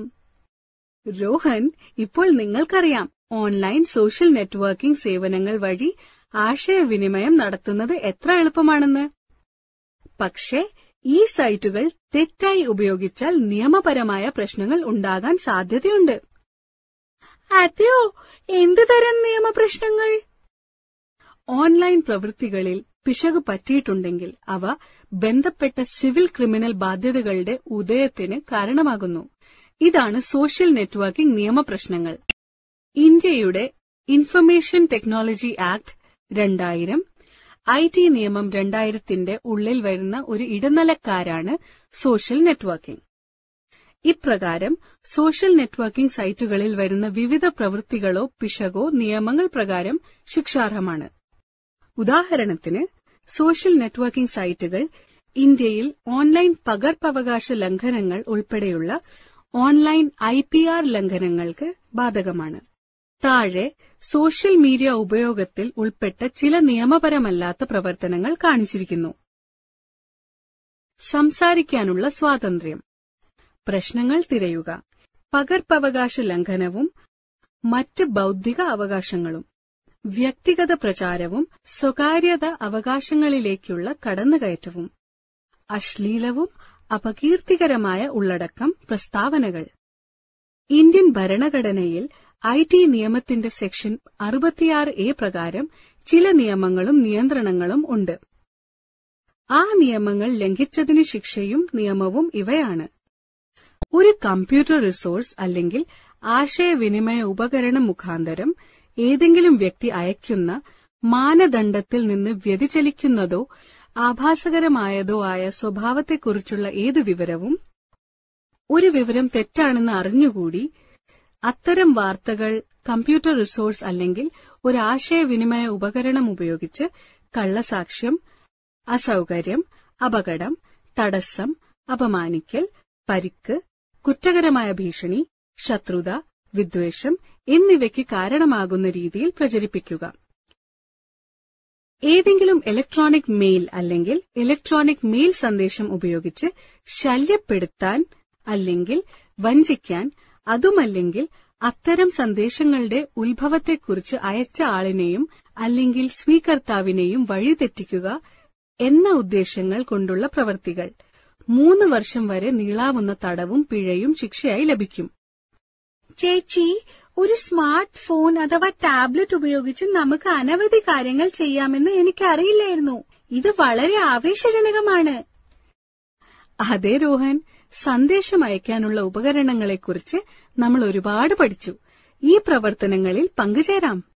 രോഹൻ ഇപ്പോൾ നിങ്ങൾക്കറിയാം ഓൺലൈൻ സോഷ്യൽ നെറ്റ്വർക്കിംഗ് സേവനങ്ങൾ വഴി ആശയവിനിമയം നടത്തുന്നത് എത്ര എളുപ്പമാണെന്ന് പക്ഷേ ഈ സൈറ്റുകൾ തെറ്റായി ഉപയോഗിച്ചാൽ നിയമപരമായ പ്രശ്നങ്ങൾ ഉണ്ടാകാൻ സാധ്യതയുണ്ട് അതെയോ എന്ത് തരം നിയമപ്രശ്നങ്ങൾ ഓൺലൈൻ പ്രവൃത്തികളിൽ പിശക് പറ്റിയിട്ടുണ്ടെങ്കിൽ അവ ബന്ധപ്പെട്ട സിവിൽ ക്രിമിനൽ ബാധ്യതകളുടെ ഉദയത്തിന് കാരണമാകുന്നു ഇതാണ് സോഷ്യൽ നെറ്റ്വർക്കിംഗ് നിയമപ്രശ്നങ്ങൾ ഇന്ത്യയുടെ ഇൻഫർമേഷൻ ടെക്നോളജി ആക്ട് രണ്ടായിരം ഐ ടി നിയമം രണ്ടായിരത്തിന്റെ ഉള്ളിൽ വരുന്ന ഒരു ഇടനിലക്കാരാണ് സോഷ്യൽ നെറ്റ്വർക്കിംഗ് ഇപ്രകാരം സോഷ്യൽ നെറ്റ്വർക്കിംഗ് സൈറ്റുകളിൽ വരുന്ന വിവിധ പ്രവൃത്തികളോ പിശകോ നിയമങ്ങൾ പ്രകാരം ശിക്ഷാർഹമാണ് ഉദാഹരണത്തിന് സോഷ്യൽ നെറ്റ്വർക്കിംഗ് സൈറ്റുകൾ ഇന്ത്യയിൽ ഓൺലൈൻ പകർപ്പവകാശ ലംഘനങ്ങൾ ഉൾപ്പെടെയുള്ള ഓൺലൈൻ ഐ പി ആർ ലംഘനങ്ങൾക്ക് ബാധകമാണ് താഴെ സോഷ്യൽ മീഡിയ ഉപയോഗത്തിൽ ഉൾപ്പെട്ട ചില നിയമപരമല്ലാത്ത പ്രവർത്തനങ്ങൾ കാണിച്ചിരിക്കുന്നു സംസാരിക്കാനുള്ള സ്വാതന്ത്ര്യം പ്രശ്നങ്ങൾ തിരയുക പകർപ്പവകാശ ലംഘനവും മറ്റ് ബൌദ്ധിക അവകാശങ്ങളും വ്യക്തിഗത പ്രചാരവും സ്വകാര്യത അവകാശങ്ങളിലേക്കുള്ള കടന്നുകയറ്റവും അശ്ലീലവും അപകീർത്തികരമായ ഉള്ളടക്കം പ്രസ്താവനകൾ ഇന്ത്യൻ ഭരണഘടനയിൽ ഐ ടി നിയമത്തിന്റെ സെക്ഷൻ അറുപത്തിയാറ് എ പ്രകാരം ചില നിയമങ്ങളും നിയന്ത്രണങ്ങളും ഉണ്ട് ആ നിയമങ്ങൾ ലംഘിച്ചതിന് ശിക്ഷയും നിയമവും ഇവയാണ് ഒരു കമ്പ്യൂട്ടർ റിസോഴ്സ് അല്ലെങ്കിൽ ആശയവിനിമയ ഉപകരണം മുഖാന്തരം ഏതെങ്കിലും വ്യക്തി അയക്കുന്ന മാനദണ്ഡത്തിൽ നിന്ന് വ്യതിചലിക്കുന്നതോ ആഭാസകരമായതോ ആയ സ്വഭാവത്തെക്കുറിച്ചുള്ള ഏത് വിവരവും ഒരു വിവരം തെറ്റാണെന്ന് അറിഞ്ഞുകൂടി അത്തരം വാർത്തകൾ കമ്പ്യൂട്ടർ റിസോഴ്സ് അല്ലെങ്കിൽ ഒരു ആശയവിനിമയ ഉപകരണം ഉപയോഗിച്ച് കള്ളസാക്ഷ്യം അസൗകര്യം അപകടം തടസ്സം അപമാനിക്കൽ പരിക്ക് കുറ്റകരമായ ഭീഷണി ശത്രുത വിദ്വേഷം എന്നിവയ്ക്ക് കാരണമാകുന്ന രീതിയിൽ പ്രചരിപ്പിക്കുക ഏതെങ്കിലും ഇലക്ട്രോണിക് മെയിൽ അല്ലെങ്കിൽ ഇലക്ട്രോണിക് മെയിൽ സന്ദേശം ഉപയോഗിച്ച് ശല്യപ്പെടുത്താൻ അല്ലെങ്കിൽ വഞ്ചിക്കാൻ അതുമല്ലെങ്കിൽ അത്തരം സന്ദേശങ്ങളുടെ ഉത്ഭവത്തെക്കുറിച്ച് അയച്ച ആളിനെയും അല്ലെങ്കിൽ സ്വീകർത്താവിനെയും വഴിതെറ്റിക്കുക എന്ന ഉദ്ദേശങ്ങൾ കൊണ്ടുള്ള പ്രവർത്തികൾ മൂന്ന് വർഷം വരെ നീളാവുന്ന തടവും പിഴയും ശിക്ഷയായി ലഭിക്കും ചേച്ചി ഒരു സ്മാർട്ട് ഫോൺ അഥവാ ടാബ്ലറ്റ് ഉപയോഗിച്ച് നമുക്ക് അനവധി കാര്യങ്ങൾ ചെയ്യാമെന്ന് എനിക്കറിയില്ലായിരുന്നു ഇത് വളരെ ആവേശജനകമാണ് അതെ രോഹൻ സന്ദേശം അയക്കാനുള്ള ഉപകരണങ്ങളെക്കുറിച്ച് നമ്മൾ ഒരുപാട് പഠിച്ചു ഈ പ്രവർത്തനങ്ങളിൽ പങ്കുചേരാം